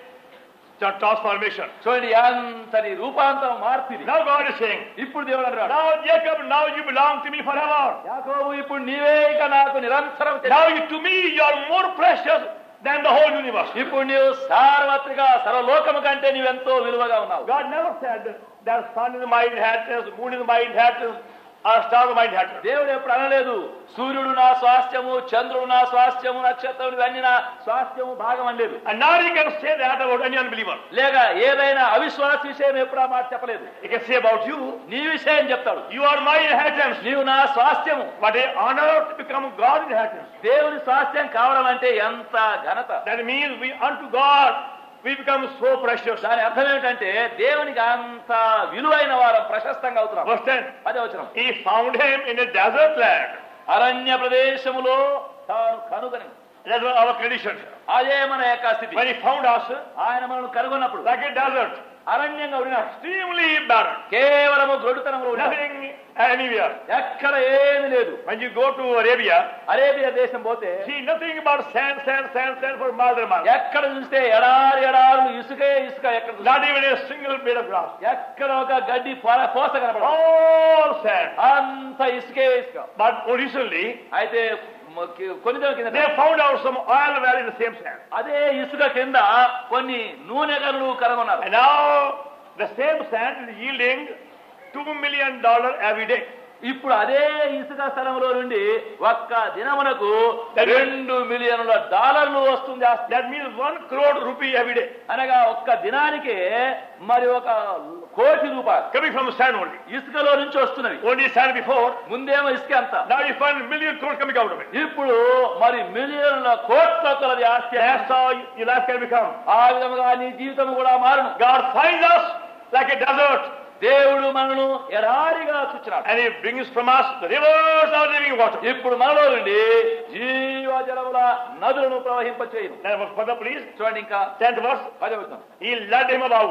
tra- transformation. చూడండి అంతటి రూపాంతరం మార్పిది Now God is saying, ఇప్పుడు దేవుడు అంటాడు Now Jacob, now you belong to me forever. యాకోబు ఇప్పుడు నీవే ఇక నాకు నిరంతరం తెలుసు. Now you, to me you are more precious than the whole universe. ఇప్పుడు నీవు సార్వత్రిక సర్వలోకము కంటే నీవెంతో విలువగా ఉన్నావు God never said that sun is my inheritance, moon is my inheritance, or stars are my inheritance. దేవుడు ఎప్పుడు అనలేదు సూర్యుడు నా స్వాస్థ్యము చంద్రుడు నా స్వాస్థ్యము నక్షత్రం ఇవన్నీ నా స్వాస్థ్యము భాగం అనలేదు And now you can say that about any unbeliever. లేక ఏదైనా అవిశ్వాస విషయం ఎప్పుడు ఆ మాట చెప్పలేదు He can say about you, నీ విషయం చెప్తాడు you are my inheritance. నీవు నా స్వాస్థ్యము But a honor to become God's inheritance. దేవుని స్వాస్థ్యం కావడం అంటే ఎంత ఘనత That means we unto God we become so precious. దాని అర్థం ఏమిటంటే దేవునికి అంత విలువైన వారం ప్రశస్తంగా అవుతున్నాం Verse 10. అదే వచ్చిన He found him in a desert land. అరణ్య ప్రదేశములో తాను కనుగొని That's what our condition. అదే మన యొక్క స్థితి When he found us, ఆయన మనల్ని కనుగొన్నప్పుడు like a desert, అరణ్యంగా ఉన్నాడు extremely barren, కేవలము గొడుతనంలో ఉన్నాడు nothing anywhere. ఎక్కడ ఏమి లేదు When you go to Arabia, Arabia దేశం పోతే see nothing but sand, sand, sand, sand for miles and miles. ఎక్కడ చూస్తే ఎడారి ఎడారులు ఇసుకే ఇసుక ఎక్కడ చూస్తే Not even a single blade of grass. ఎక్కడ ఒక గడ్డి పొర- పోస కనపడదు All sand. అంత ఇసుకే ఇసుక But recently, అయితే మ- కి- కొన్ని రోజుల కింద they found out some oil well in the same sand. అదే ఇసుక కింద కొన్ని నూనె గనులు కనుగొన్నారు And now the same sand is yielding two million dollar every day. ఇప్పుడు అదే ఇసుక స్థలంలో నుండి ఒక్క దినమునకు రెండు మిలియన్ల డాలర్లు వస్తుంది ఆస్తి. That means one crore rupee every day అనగా ఒక్క దినానికి మరి ఒక కోటి రూపాయలు coming from sand only. ఇసుకలో నుంచి వస్తున్నవి Only sand before. ముందేమో ఇసుక అంత Now you find million crore coming out of it. ఇప్పుడు మరి మిలియన్ల కోట్ల కొలది ఆస్తి That's how your life can become. ఆ విధముగా నీ జీవితం కూడా మారును God finds us like a desert దేవుడు మనను ఎడారిగా చూచినాడు and He brings from us the rivers of living water. ఇప్పుడు మనలో నుండి జీవజలముల నదులను ప్రవహింపచేయను Then verse further, please. చూడండి ఇంకా Tenth verse. పదవచనం He led him about.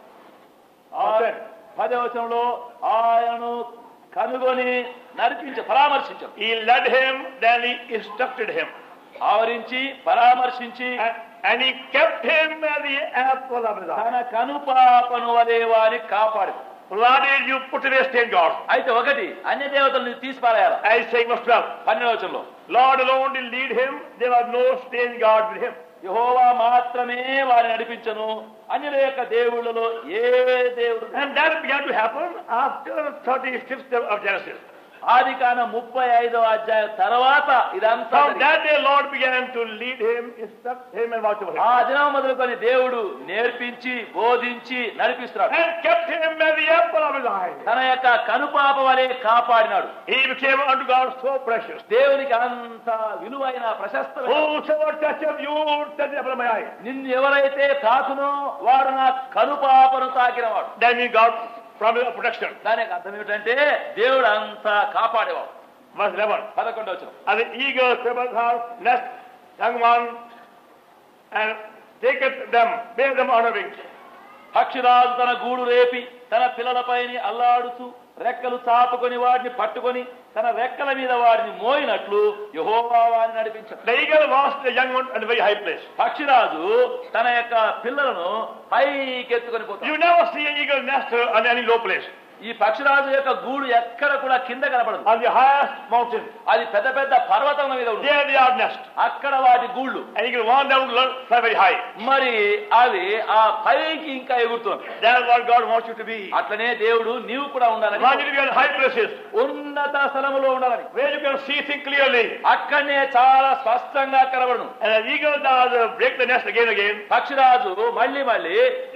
పదవచనంలో ఆయనను కనుగొని నడిపించి పరామర్శించారు He led him, then he instructed him. ఆవరించి పరామర్శించి And, and he kept him as the apple of his eye. తన కనుపాపను వలే వారి కాపాడు Provided you put away stain God. అయితే ఒకటి అన్య దేవతలను తీసి పారేయాల I say verse 12. పన్నెవచనంలో Lord alone did lead him. There was no stain God with him. యహోవా మాత్రమే వారిని నడిపించను అన్యుల యొక్క దేవుళ్ళలో ఏ దేవుడు And that began to happen after 35th of Genesis. ఆది కాన ముప్పై ఐదవ అధ్యాయం తర్వాత ఇదంతా From జరిగింది. that day, Lord began to lead him, instruct him, and watch over him. ఆ దినం మొదలుకొని దేవుడు నేర్పించి బోధించి నడిపిస్తున్నాడు And kept him as the apple of his eye. తన యొక్క కనుపాప వలె కాపాడినాడు He became unto God so precious. దేవునికి అంత విలువైన ప్రశస్తమైన Whosoever toucheth you, touch the apple of my eye. నిన్ను ఎవరైతే తాకునో వాడు నా కనుపాపను తాకినవాడు Then he got promise of protection. దానికి అర్థం ఏమిటంటే దేవుడు అంతా కాపాడేవాడు Verse 11. పదకొండు వచ్చిన And the eagle seven her nest, young one, and taketh them, bear them on her wings. పక్షిరాజు తన గూడు రేపి తన పిల్లలపైని అల్లాడుతూ రెక్కలు చాపుకొని వాడిని పట్టుకొని తన రెక్కల మీద వాడిని మోయినట్లు యహోవా వారిని నడిపించాడు The eagle was the young one at a very high place. పక్షిరాజు తన యొక్క పిల్లలను పైకెత్తుకొని పోతాడు You never see an eagle nest on any low place. ఈ పక్షిరాజు యొక్క గూడు ఎక్కడ కూడా కింద కనపడదు On the highest mountain, అది పెద్ద పెద్ద పర్వతం మీద ఉంది there they are nest. అక్కడ వాటి గూళ్ళు And eagle want them to learn fly very high. మరి అవి ఆ పైకి ఇంకా ఎగురుతుంది That's what God wants you to be. అట్లనే దేవుడు నీవు కూడా He wants you ఉండాలని to be on high places ఉన్నత స్థలములో ఉండాలని where you can see things clearly. అక్కడనే చాలా స్పష్టంగా కనబడును And an eagle does uh, break the nest again and again. పక్షిరాజు మళ్ళీ మళ్ళీ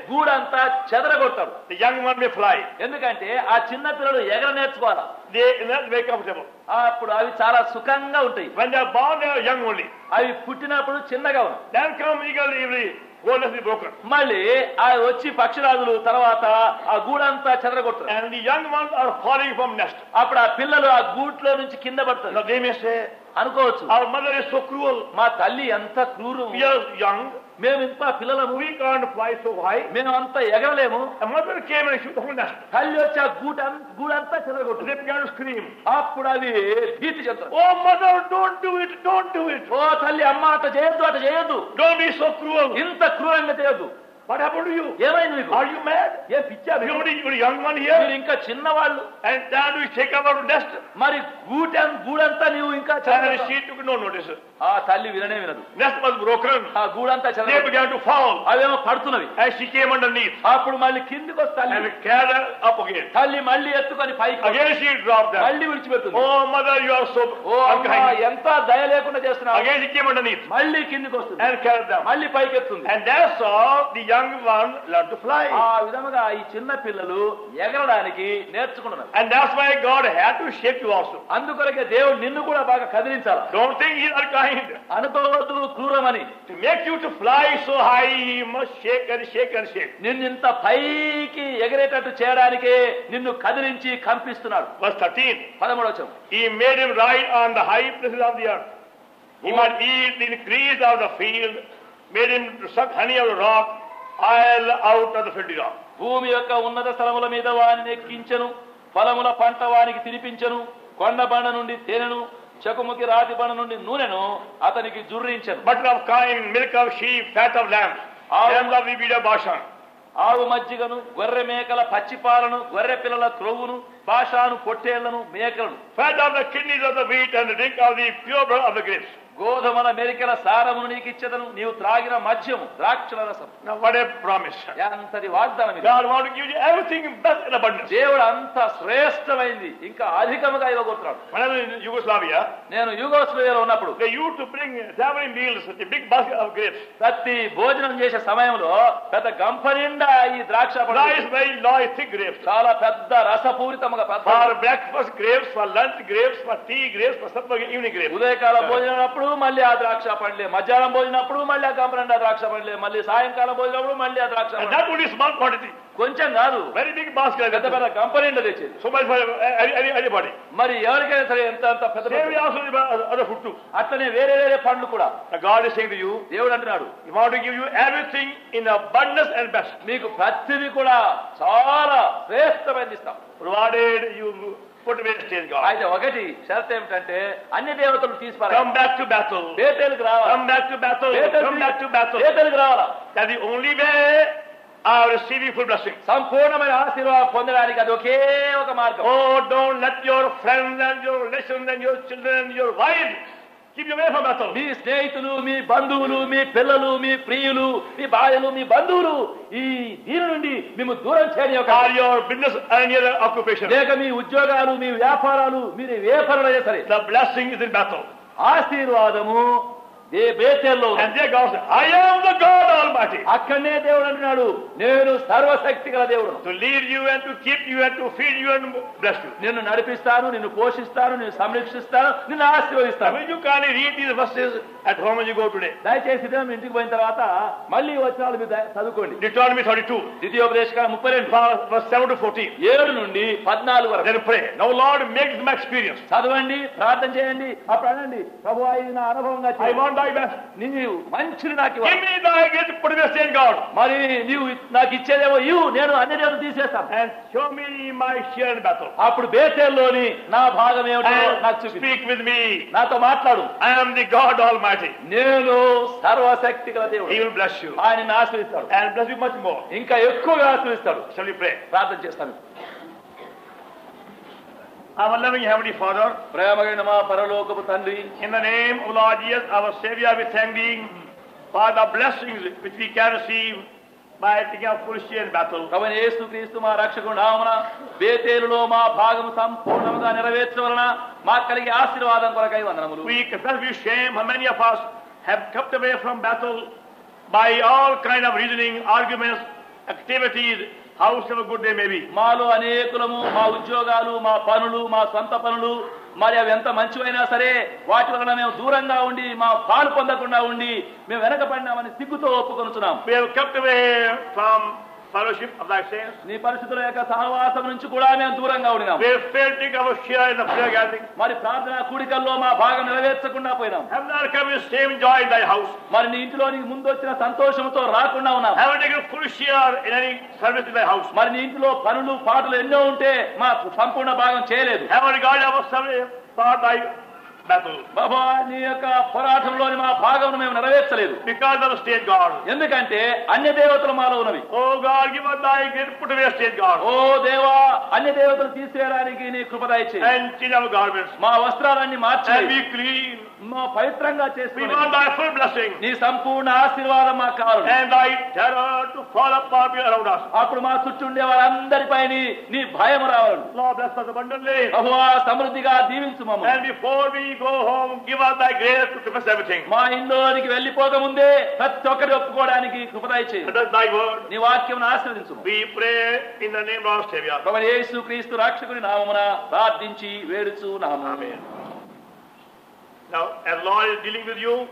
గూడంతా చెదరగొడతాడు The young one may fly. ఎందుకంటే ఆ చిన్న పిల్లలు ఎగర నేర్చుకోవాలా They are not very comfortable. అప్పుడు అవి చాలా సుఖంగా ఉంటాయి When they are born, they are young only. అవి పుట్టినప్పుడు చిన్నగా ఉన్నాయి Then come eagle every wall has been broken. మళ్ళీ ఆ వచ్చి పక్షిరాజులు తర్వాత ఆ గూడంతా చెదరగొడతారు And the young ones are falling from nest. అప్పుడు ఆ పిల్లలు ఆ గూట్లో నుంచి కింద పడతారు Now they may say, అనుకోవచ్చు our mother is so cruel. మా తల్లి ఎంత క్రూరు We are young. మేము ఇంత పిల్లలము We can't fly so high. మేము అంత ఎగరలేము A mother came and shoot the whole nest. తల్లి వచ్చి ఆ గూట గూడంతా చెదరగొట్టు They began to scream. అప్పుడు అవి భీతి చెందుతారు Oh mother, don't do it, don't do it. ఓ తల్లి అమ్మ అట చేయొద్దు అట చేయొద్దు Don't be so cruel. ఇంత క్రూరంగా చేయొద్దు What happened to you? ఏమైంది మీకు Are you mad? ఏ పిచ్చా You're మీకు? the you're the young one మీరు here. ఇంకా చిన్నవాళ్ళు And then we take out the nest. మరి గూట గూడంతా నీవు ఇంకా And చెదరగొట్టు. she took no notice. ఆ తల్లి విననే వినదు Nest was broken. ఆ గూడంతా They చెదరగొట్టు. began to fall. అవేమో పడుతున్నవి And she came underneath. అప్పుడు మళ్ళీ కిందికి వస్తే తల్లి And carried her up again. తల్లి మళ్ళీ ఎత్తుకొని పైకి Again she dropped them. మళ్ళీ విడిచిపెడుతుంది Oh mother, you are so ఓ అమ్మా unkind. ఎంత దయ లేకుండా చేస్తున్నావు Again she came underneath మళ్ళీ కిందికి వస్తుంది and carried them. మళ్ళీ పైకి ఎత్తుంది And that's how the young one learned to fly. ఆ విధముగా ఈ చిన్న పిల్లలు ఎగరడానికి నేర్చుకుంటున్నారు And that's why God had to shake you also. అందుకొరకే దేవుడు నిన్ను కూడా బాగా కదిలించాలి Don't think He is unkind. అనుకోవద్దు క్రూరమని To make you to fly so high, He must shake and shake and shake. నిన్ను ఇంత పైకి ఎగరేటట్టు చేయడానికే నిన్ను కదిలించి కంపిస్తున్నాడు Verse 13. పదమూడవ He made him ride on the high places of the earth. He might eat the increase of the field, made him to suck honey of the rock, oil out of the filthy rock. భూమి యొక్క ఉన్నత స్థలముల మీద వానిని ఎక్కించను ఫలముల పంట వానికి తినిపించను కొండ బండ నుండి తేనెను చకుముకి రాతి బండ నుండి నూనెను అతనికి జుర్రించను Butter of kine, milk of sheep, fat of lamb, lambs of the breed of Bashan. ఆవు మజ్జిగను గొర్రె మేకల పచ్చిపాలను గొర్రె పిల్లల క్రొవ్వును భాషాను పొట్టేళ్లను మేకలను Fat of the kidneys of the wheat and the drink of the pure blood of the grapes. గోధుమల మెరికల సారమును నీకు ఇచ్చదను నీవు త్రాగిన మద్యము ద్రాక్షల రసం Now what a promise. ఎంతటి వాగ్దానం ఇది God wants to give you everything best in abundance. దేవుడు అంత శ్రేష్టమైంది ఇంకా అధికముగా ఇవ్వబోతున్నాడు When I was in Yugoslavia, నేను యుగోస్లోయలో ఉన్నప్పుడు they used to bring several meals, a big basket of grapes. ప్రతి భోజనం చేసే సమయంలో పెద్ద గంప నిండా ఈ ద్రాక్ష పళ్ళు Nice, very nice, thick grapes. చాలా పెద్ద రసపూరితముగా పెద్ద For breakfast grapes, for lunch grapes, for tea grapes, for supper evening grapes. ఉదయకాల భోజనప్పుడు మళ్ళీ ఆ ద్రాక్ష పండ్లే మధ్యాహ్నం భోజనప్పుడు మళ్ళీ ఆ గంప నిండా ద్రాక్ష పండ్లే మళ్ళీ సాయంకాలం భోజనప్పుడు మళ్ళీ ఆ ద్రాక్ష And పండ్లే. that would be small quantity. కొంచెం కాదు Very big basket. పెద్ద పెద్ద గంప నిండా తెచ్చేది So much for any, any, anybody. మరి ఎవరికైనా సరే ఎంత అంత పెద్ద Same పెద్ద way also the other food too. అట్లనే వేరే వేరే పండ్లు కూడా Now God is saying to you, దేవుడు అంటున్నాడు He wants to give you everything in abundance and best. మీకు ప్రతిది కూడా చాలా శ్రేష్టమైనది ఇస్తాం Provided you put away stage God. అయితే ఒకటి షరత్ ఏమిటంటే అన్ని దేవతలు తీసిపారా Come back to Bethel. బేతేలకు రావాలా Come back to Bethel. Come back to Bethel. బేతేలకు రావాలా That's the only way of receiving full blessing. సంపూర్ణమైన ఆశీర్వాదం పొందడానికి అది ఒకే ఒక మార్గం Oh, don't let your friends and your relations and your children and your wives keep you away from Bethel. మీ స్నేహితులు మీ బంధువులు మీ పిల్లలు మీ ప్రియులు మీ భార్యలు మీ బంధువులు ఈ దీని నుండి మేము దూరం చేయని ఒక Or your business and your occupation. లేక మీ ఉద్యోగాలు మీ వ్యాపారాలు మీరు ఏ పనులైనా సరే The blessing is in Bethel. ఆశీర్వాదము ఏ బేతేల్లో ఉంది. And there God says, I am the God Almighty. అక్కడనే దేవుడు అంటున్నాడు నేను సర్వశక్తి గల దేవుడు To lead you and to keep you and to feed you and bless you. నిన్ను నడిపిస్తాను నిన్ను పోషిస్తాను నిన్ను సంరక్షిస్తాను నిన్ను Now, ఆశీర్వదిస్తాను when you can read these verses at home when you go today. దయచేసి ఇదే మీ ఇంటికి పోయిన తర్వాత మళ్ళీ వచ్చినాలు మీరు దయ- చదువుకోండి Deuteronomy 32, ద్వితీయోపదేశకాలం ముప్పై రెండు verse 7 to 14. ఏడు నుండి పద్నాలుగు వరకు Then pray. Now, Lord, make this my experience. చదవండి ప్రార్థన చేయండి అప్పుడు అనండి ప్రభు ఇది నా అనుభవంగా I చేయి. want thy best. నీవు మంచిది నాకు ఇవ్వాలి. Give me thy gift, put me in God. మరి నీవు నాకు ఇచ్చేదేమో ఇవ్వు నేను అన్ని దేవుడు తీసేస్తాను And show me my share in battle. అప్పుడు బేతేల్లోని నా భాగం ఏమిటో నాకు And చూపి speak with me. నాతో మాట్లాడు I am the God Almighty. నేను సర్వశక్తి గల దేవుడు He will bless you. ఆయన ఆశ్రయిస్తాడు And bless you much more. ఇంకా ఎక్కువగా ఆశ్రయిస్తాడు Shall we pray? ప్రార్థన చేస్తాను Our loving Heavenly Father, ప్రేమగైన మా పరలోకపు తండ్రి in the name of Lord Jesus, our Savior, we thank thee for the blessings which we can receive by taking our full share in battle. ప్రభుని యేసు క్రీస్తు మా రక్షకుడు నామన బేతేలులో మా భాగం సంపూర్ణంగా నెరవేర్చవలన మా కలిగే ఆశీర్వాదం కొరకై వందనములు We confess with shame how many of us have kept away from battle by all kind of reasoning, arguments, activities, however good they may be. మాలో అనేకులము మా ఉద్యోగాలు మా పనులు మా సొంత పనులు మరి అవి ఎంత మంచివైనా సరే వాటి వలన మేము దూరంగా ఉండి మా పాలు పొందకుండా ఉండి మేము వెనకబడినామని సిగ్గుతో ఒప్పుకొనుచున్నాం We have kept away from fellowship of thy saints. నీ పరిస్థితుల యొక్క సహవాసం నుంచి కూడా మేము దూరంగా ఉండినాం We have failed to take our share in the prayer gathering. మరి ప్రార్థనా కూడికల్లో మా భాగం నెరవేర్చకుండా పోయినాం Have not come with same joy in thy house. మరి నీ ఇంటిలో నీకు ముందు వచ్చిన సంతోషంతో రాకుండా ఉన్నాం Have not taken full share in any service in thy house. మరి నీ ఇంటిలో పనులు పాటలు ఎన్నో ఉంటే మా సంపూర్ణ భాగం చేయలేదు Have not regarded our service for thy battle. బాబా నీ యొక్క పోరాటంలోని మా భాగం మేము నెరవేర్చలేదు Because of state God. ఎందుకంటే అన్య దేవతలు మాలో ఉన్నవి Oh God, give us thy great put away state God. ఓ దేవా అన్య దేవతలు తీసేయడానికి నీ కృపదయ చేయి And change our garments. మా వస్త్రాలన్నీ మార్చి And be clean. మా పవిత్రంగా We చేసుకుని want thy full blessing. నీ సంపూర్ణ ఆశీర్వాదం మాకు కావాలి And thy terror to fall upon me around us. అప్పుడు మా చుట్టూ ఉండే వారందరిపై నీ భయం రావాలి Lord, bless us abundantly. ప్రభువా సమృద్ధిగా దీవించు మమ్మల్ని And before we go home, give us thy grace to confess everything. మా ఇంట్లోనికి వెళ్ళిపోక ముందే ప్రతి ఒక్కటి ఒప్పుకోవడానికి కృపదయ చేయి Let us thy word. నీ వాక్యం ఆశ్రదించు We pray in the name of our Savior. ప్రభు యేసు క్రీస్తు రక్షకుని నామమున ప్రార్థించి వేడుచు నామము Amen. Now, as Lord is dealing with you,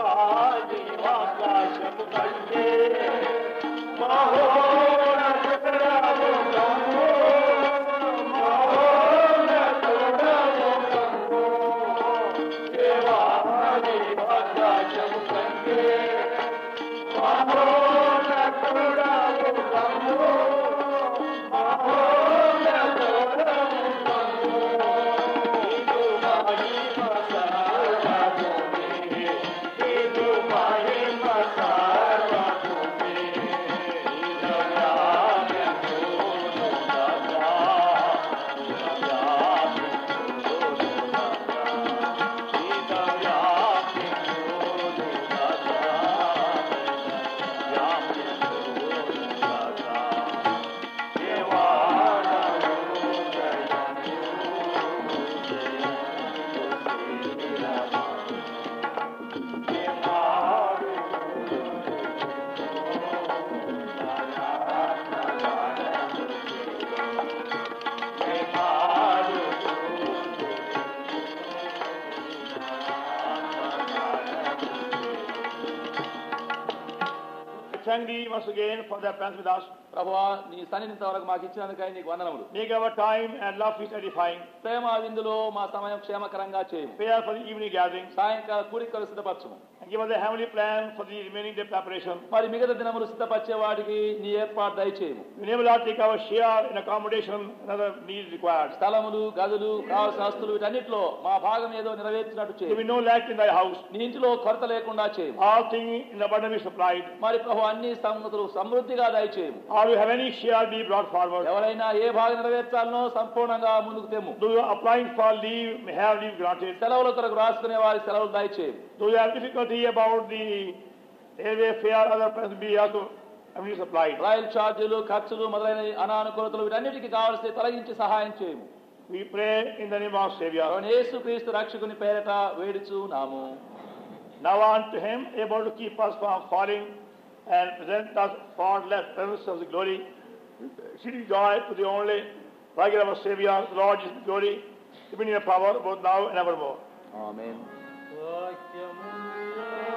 Thank thee once again for thy plans with us. ప్రభువా నీ సన్నిధి ఇంతవరకు మాకు ఇచ్చినందుకై నీకు వందనములు Make our time and love feast edifying. ప్రేమ విందులో మా సమయం క్షేమకరంగా చేయము Prepare for the evening gathering. సాయంకాల కూడికలు సిద్ధపరచము And give us the heavenly plan for the remaining day preparation. మరి మిగతా దినములు సిద్ధపరిచే వాటికి నీ ఏర్పాటు దయచేయము We never Lord take our share in accommodation and other needs required. స్థలములు గదులు కావలసిన ఆస్తులు వీటన్నిటిలో మా భాగం ఏదో నెరవేర్చినట్టు There be చేయము no lack in thy house. నీ ఇంటిలో కొరత లేకుండా చేయము All things in abundance be supplied. మరి ప్రభు అన్ని సంగతులు సమృద్ధిగా దయచేయము Or you have any share be brought forward. ఎవరైనా ఏ భాగం నెరవేర్చాలనో సంపూర్ణంగా ముందుకు తెమ్ము Though you are applying for leave, may have leave granted. సెలవుల కొరకు రాసుకునే వారి సెలవులు దయచేయము Though you have difficulty about the railway fare, other plans be also heavenly supplied. రైలు ఛార్జీలు ఖర్చులు మొదలైన అనానుకూలతలు వీటన్నిటికీ కావలసి తొలగించి సహాయం చేయము We pray in the name of Savior. యేసు క్రీస్తు రక్షకుని పేరట వేడుచు నాము Now unto him able to keep us from falling and present us faultless presence of the glory. Exceeding joy to the only righteous of our Savior, the Lord Jesus glory, even in power both now and evermore. ఆమేన్ వాక్యము